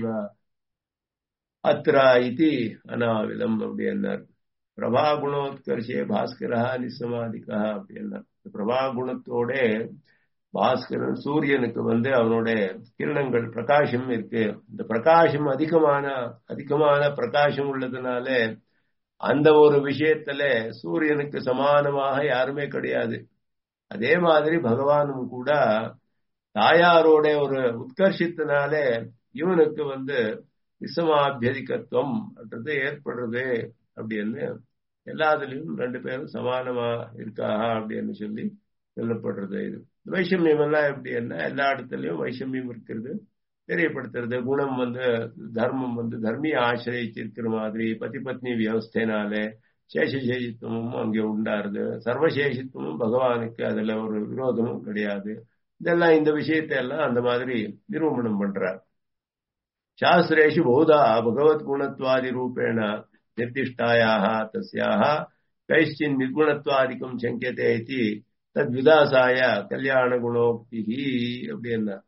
அத்ரா இது அனாவிலம் அப்படின்னார் பிரபா குணோத்கர்ஷே பாஸ்கரா நிசமாதிகா அப்படின்னா பிரபா குணத்தோட பாஸ்கரன் சூரியனுக்கு வந்து அவனோட கிரணங்கள் பிரகாசம் இருக்கு இந்த பிரகாசம் அதிகமான அதிகமான பிரகாசம் உள்ளதுனால அந்த ஒரு விஷயத்துல சூரியனுக்கு சமானமாக யாருமே கிடையாது அதே மாதிரி பகவானும் கூட தாயாரோட ஒரு உத்கர்ஷத்தினால இவனுக்கு வந்து விசமாபியதிகத்துவம் என்றது ஏற்படுறது அப்படின்னு எல்லாத்துலயும் ரெண்டு பேரும் சமானமா இருக்காக அப்படின்னு சொல்லி சொல்லப்படுறது இது வைஷமியம் எல்லாம் எப்படின்னா எல்லா இடத்துலயும் வைஷமியம் இருக்கிறது தெரியப்படுத்துறது குணம் வந்து தர்மம் வந்து தர்மிய ஆசிரியச்சு இருக்கிற மாதிரி பதி பத்னி வியவஸ்தைனாலே சேஷசேஷித்துவமும் அங்கே உண்டாருது சர்வசேஷித்துவமும் பகவானுக்கு அதுல ஒரு விரோதமும் கிடையாது இதெல்லாம் இந்த விஷயத்தை எல்லாம் அந்த மாதிரி நிரூபணம் பண்றார் சாஸ்திரேஷு பௌதா பகவத் குணத்வாதி ரூபேண निर्दिष्टायाः तस्याः कैश्चिन् निर्गुणत्वादिकं शङ्क्यते इति तद्विदासाय கல்யாணகுணோக்திஹி அப்படின்னா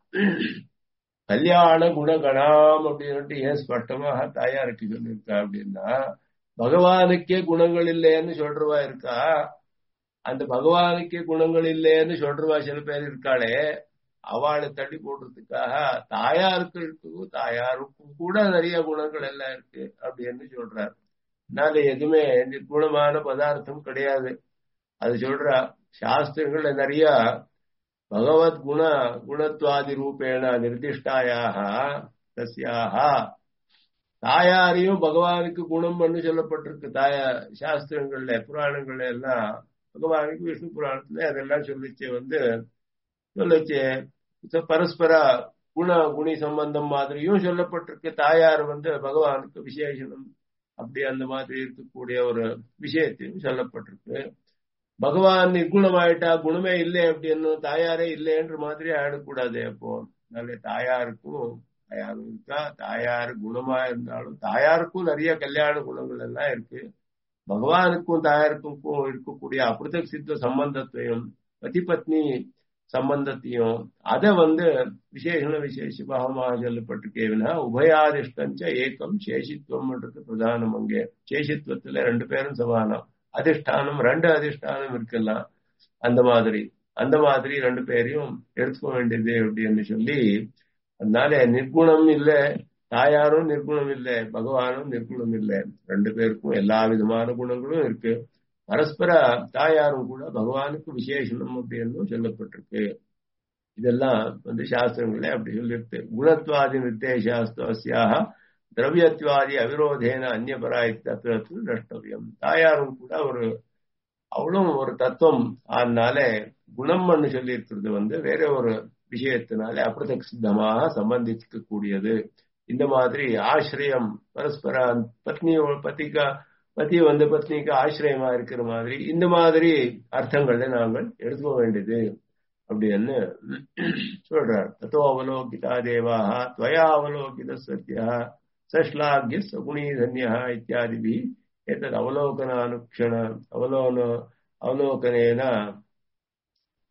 கல்யாண குணகணாம் அப்படின்ட்டு ஏன் ஸ்பஷ்டமாக தாயாருக்கு சொல்லியிருக்கா அப்படின்னா பகவானுக்கே குணங்கள் இல்லைன்னு சொல்றவா இருக்கா அந்த பகவானுக்கே குணங்கள் இல்லைன்னு சொல்றவா சில பேர் இருக்காளே அவளை தள்ளி போடுறதுக்காக தாயாருக்கு இருக்கு தாயாருக்கும் கூட நிறைய குணங்கள் எல்லாம் இருக்கு அப்படின்னு சொல்றாரு அதனால எதுவுமே நிர்குணமான பதார்த்தம் கிடையாது அது சொல்றா சாஸ்திரங்கள்ல நிறைய பகவத் குண குணத்வாதி ரூபேண நிர்திஷ்டாயாக தஸ்யாக தாயாரையும் பகவானுக்கு குணம் பண்ணு சொல்லப்பட்டிருக்கு தாயா சாஸ்திரங்கள்ல புராணங்கள்ல எல்லாம் பகவானுக்கு விஷ்ணு புராணத்துல அதெல்லாம் சொல்லிச்சு வந்து சொல்லிச்சு பரஸ்பர குண குணி சம்பந்தம் மாதிரியும் சொல்லப்பட்டிருக்கு தாயார் வந்து பகவானுக்கு விசேஷனம் அப்படி அந்த மாதிரி இருக்கக்கூடிய ஒரு விஷயத்தையும் சொல்லப்பட்டிருக்கு பகவான் நிர்குணமாயிட்டா குணமே இல்லை அப்படின்னு தாயாரே இல்லைன்ற மாதிரி ஆயிடக்கூடாது அப்போ நல்ல தாயாருக்கும் தாயாரும் இருக்கா தாயார் குணமா இருந்தாலும் தாயாருக்கும் நிறைய கல்யாண குணங்கள் எல்லாம் இருக்கு பகவானுக்கும் தாயாருக்கும் இருக்கக்கூடிய அபிருதக் சித்த சம்பந்தத்தையும் பதி பத்னி சம்பந்தத்தையும் அதை வந்து விசேஷண விசேஷ பாகமாக சொல்லப்பட்டிருக்கேவினா உபயாதிஷ்டஞ்ச ஏக்கம் சேஷித்துவம்ன்றது பிரதானம் அங்கே சேஷித்துவத்துல ரெண்டு பேரும் சமானம் அதிஷ்டானம் ரெண்டு அதிஷ்டானம் இருக்கலாம் அந்த மாதிரி அந்த மாதிரி ரெண்டு பேரையும் எடுத்துக்க வேண்டியது அப்படின்னு சொல்லி அதனால நிர்குணம் இல்லை தாயாரும் நிர்குணம் இல்லை பகவானும் நிர்குணம் இல்லை ரெண்டு பேருக்கும் எல்லா விதமான குணங்களும் இருக்கு பரஸ்பர தாயாரும் கூட பகவானுக்கு விசேஷனம் அப்படின்னு சொல்லப்பட்டிருக்கு இதெல்லாம் வந்து சாஸ்திரங்களே அப்படி சொல்லியிருக்கு குணத்வாதி நிர்தேசாஸ்தியாக திரவியத்வாதி அவிரோதேன அந்நியபராய் தத்துவத்தில் நஷ்டவியம் தாயாரும் கூட ஒரு அவளும் ஒரு தத்துவம் அதனால குணம்னு சொல்லி இருக்கிறது வந்து வேற ஒரு விஷயத்தினால அப்பிரதக் சித்தமாக சம்பந்திக்க கூடியது இந்த மாதிரி ஆசிரியம் பரஸ்பர பத்னியோ பத்திகா பத்தி வந்து பத்னிக்கு ஆசிரியமா இருக்கிற மாதிரி இந்த மாதிரி அர்த்தங்கள்ல நாங்கள் எடுத்துக்க வேண்டியது அப்படின்னு சொல்றார் தத்தோ அவலோகிதா தேவாக துவயா அவலோகித சத்யா சஷ்லாகிய சகுணி தன்யா இத்தியாதிபி एतद् अवलोकनानुक्षण अवलोन अवलोकनेन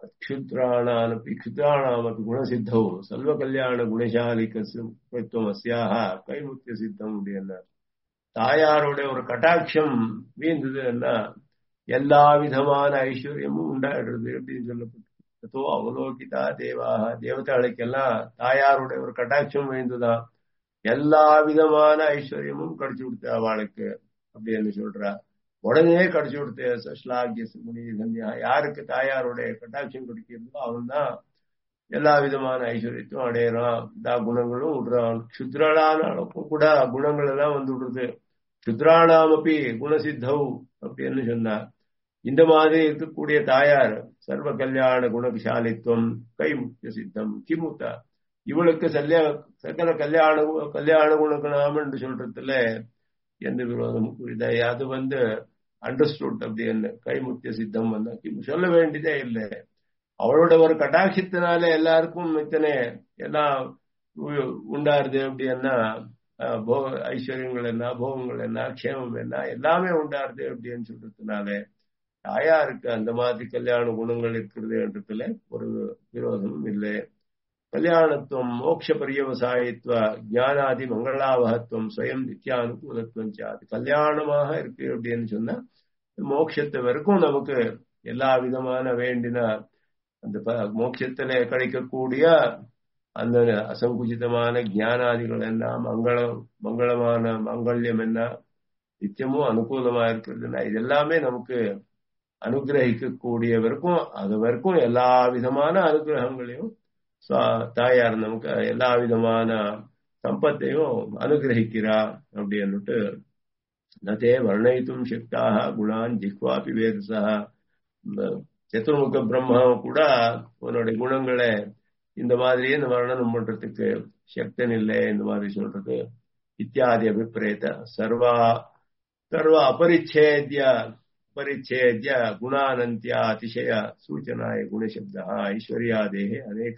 க்ஷுத்ராணானப்பி க்ஷுத்ராணாமப்பி குணசித்தௌ சல்வ கல்யாண குணசாலிக்கம் அஸ்யாக கைமுத்திய சித்தம் அப்படின்னு தாயாரோட ஒரு கட்டாட்சம் வீந்ததுன்னா எல்லா விதமான ஐஸ்வர்யமும் உண்டாடுறது அப்படின்னு சொல்லப்பட்டு அவலோகிதா தேவாக தேவதாளுக்கெல்லாம் தாயாருடைய ஒரு கட்டாட்சம் விழுந்துதான் எல்லா விதமான ஐஸ்வர்யமும் கிடைச்சு கொடுத்த அவளுக்கு அப்படின்னு சொல்றா உடனே கிடைச்சு கொடுத்த ஸ்லாகிய முனி சந்தியா யாருக்கு தாயாருடைய கட்டாட்சம் கிடைக்கிறதோ அவன் தான் எல்லா விதமான ஐஸ்வர்யத்தையும் அடையிறான் எல்லா குணங்களும் விடுறான் சுத்ரலான அளவுக்கும் கூட குணங்கள் எல்லாம் வந்து விடுறது சுத்ராணாமப்பி குணசித்தௌ அப்படின்னு சொன்னார் இந்த மாதிரி இருக்கக்கூடிய தாயார் சர்வ கல்யாண குணசாலித்துவம் கை முக்கிய சித்தம் கிமுத்தா இவளுக்கு சல்யா சகல கல்யாண கல்யாண குணகுணாம் என்று சொல்றதுல எந்த விரோதமும் புரியுதா அது வந்து அண்டர்ஸ்டுட் அப்படின்னு கைமுத்திய சித்தம் வந்து சொல்ல வேண்டியதே இல்லை அவளோட ஒரு கட்டாட்சத்தினால எல்லாருக்கும் இத்தனை எல்லாம் உண்டாருது அப்படின்னா ஐஸ்வர்யங்கள் என்ன போகங்கள் என்ன க்ஷேமம் என்ன எல்லாமே உண்டாருது அப்படின்னு சொல்றதுனால தாயாருக்கு அந்த மாதிரி கல்யாண குணங்கள் இருக்கிறது என்றதுல ஒரு விரோதமும் இல்லை கல்யாணத்துவம் மோட்ச பரியவசாயித்வ ஜானாதி மங்களாவகத்துவம் ஸ்வயம் நித்தியானுகூலத்துவம் சாது கல்யாணமாக இருக்கு அப்படின்னு சொன்னா மோட்சத்தை வரைக்கும் நமக்கு எல்லா விதமான வேண்டின அந்த மோட்சத்துல கிடைக்கக்கூடிய அந்த அசங்குச்சிதமான ஜானாதிகள் என்ன மங்கள மங்களமான மங்கல்யம் என்ன நித்தியமும் அனுகூலமா இருக்கிறதுனா இது எல்லாமே நமக்கு அனுகிரகிக்கக்கூடிய வரைக்கும் அது வரைக்கும் எல்லா விதமான அனுகிரகங்களையும் தாயார் நமக்கு எல்லா விதமான சம்பத்தையும் அனுகிரகிக்கிறா அப்படின்னுட்டு நதே வர்ணயித்தும் சக்தாக குணான் ஜிஹ்வாபி வேதசா சத்துர்முக பிரம்மா கூட உன்னுடைய குணங்களை இந்த மாதிரியே இந்த வர்ணனம் பண்றதுக்கு சக்தன் இல்லை இந்த மாதிரி சொல்றது இத்தியாதி அபிப்பிரேத சர்வா சர்வ அபரிச்சேத்ய परिच्छेद्य गुणानन्त्या अतिशय सूचनाय गुणशब्दः ऐश्वर्यादेः अनेक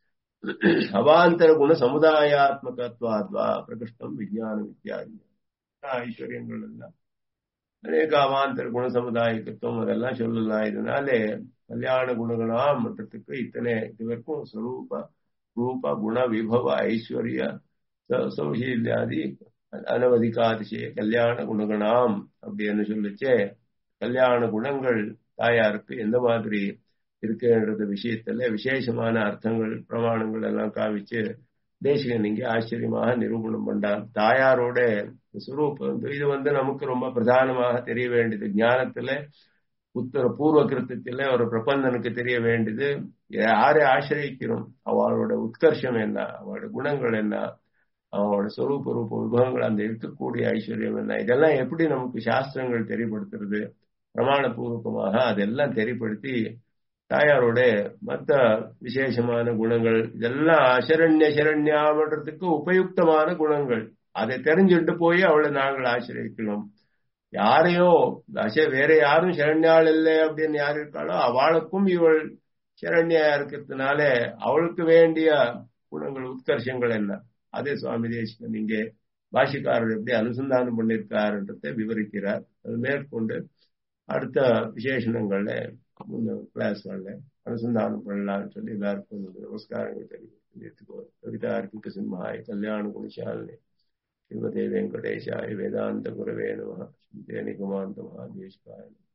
अवान्तर गुणसमुदायात्मकत्वाद्वा प्रकृष्टं विज्ञानम् इत्यादि ஐஸ்வர்யங்கள்லாம் அநேக அவாந்தர குண சமுதாயத்துவம் அதெல்லாம் சொல்லலாம் இதனாலே கல்யாண குணகணாம் மன்றத்துக்கு இத்தனை இது வரைக்கும் ஸ்வரூப ரூப குண விபவ ஐஸ்வர்ய சௌசீல்யாதி அனவதிகாதிசய கல்யாண குணகணாம் அப்படின்னு சொல்லிச்சே கல்யாண குணங்கள் தாயாருக்கு எந்த மாதிரி இருக்குன்ற விஷயத்துல விசேஷமான அர்த்தங்கள் பிரமாணங்கள் எல்லாம் காமிச்சு தேசிகன் இங்கே ஆச்சரியமாக நிரூபணம் பண்ணார் தாயாரோட சுரூபம் இது வந்து நமக்கு ரொம்ப பிரதானமாக தெரிய வேண்டியது ஞானத்துல உத்தர பூர்வ கிருத்தத்துல ஒரு பிரபந்தனுக்கு தெரிய வேண்டியது யாரை ஆசிரியக்கிறோம் அவளோட உத்கர்ஷம் என்ன அவளோட குணங்கள் என்ன அவனோட சொரூப ரூப விபவங்கள் அந்த இருக்கக்கூடிய ஐஸ்வர்யம் என்ன இதெல்லாம் எப்படி நமக்கு சாஸ்திரங்கள் தெரியப்படுத்துறது பிரமாண பூர்வகமாக அதெல்லாம் தெரியப்படுத்தி தாயாரோட மற்ற விசேஷமான குணங்கள் இதெல்லாம் அசரண்ய சரண்யாமன்றதுக்கு உபயுக்தமான குணங்கள் அதை தெரிஞ்சுட்டு போய் அவளை நாங்கள் ஆசிரியக்கணும் யாரையோ அச வேற யாரும் சரண்யாள் இல்லை அப்படின்னு யார் இருக்காளோ அவளுக்கும் இவள் சரண்யா இருக்கிறதுனால அவளுக்கு வேண்டிய குணங்கள் உத்கர்ஷங்கள் என்ன அதே சுவாமி தேசிகன் இங்கே பாஷிக்காரர் எப்படி அனுசந்தானம் பண்ணியிருக்காருன்றதை விவரிக்கிறார் அது மேற்கொண்டு அடுத்த விசேஷணங்கள்ல கிளாஸ்கள்ல அனுசந்தானம் பண்ணலாம்னு சொல்லி எல்லாருக்கும் நமஸ்காரங்கள் தெரிவித்துக்கோ கவிதார்க்கிக சிம்ஹாய் கல்யாண குணசாலினி சிவதே வெங்கடேஷாய வேதாந்த குரவே நம நிகமாந்த மகாதேஷ்காய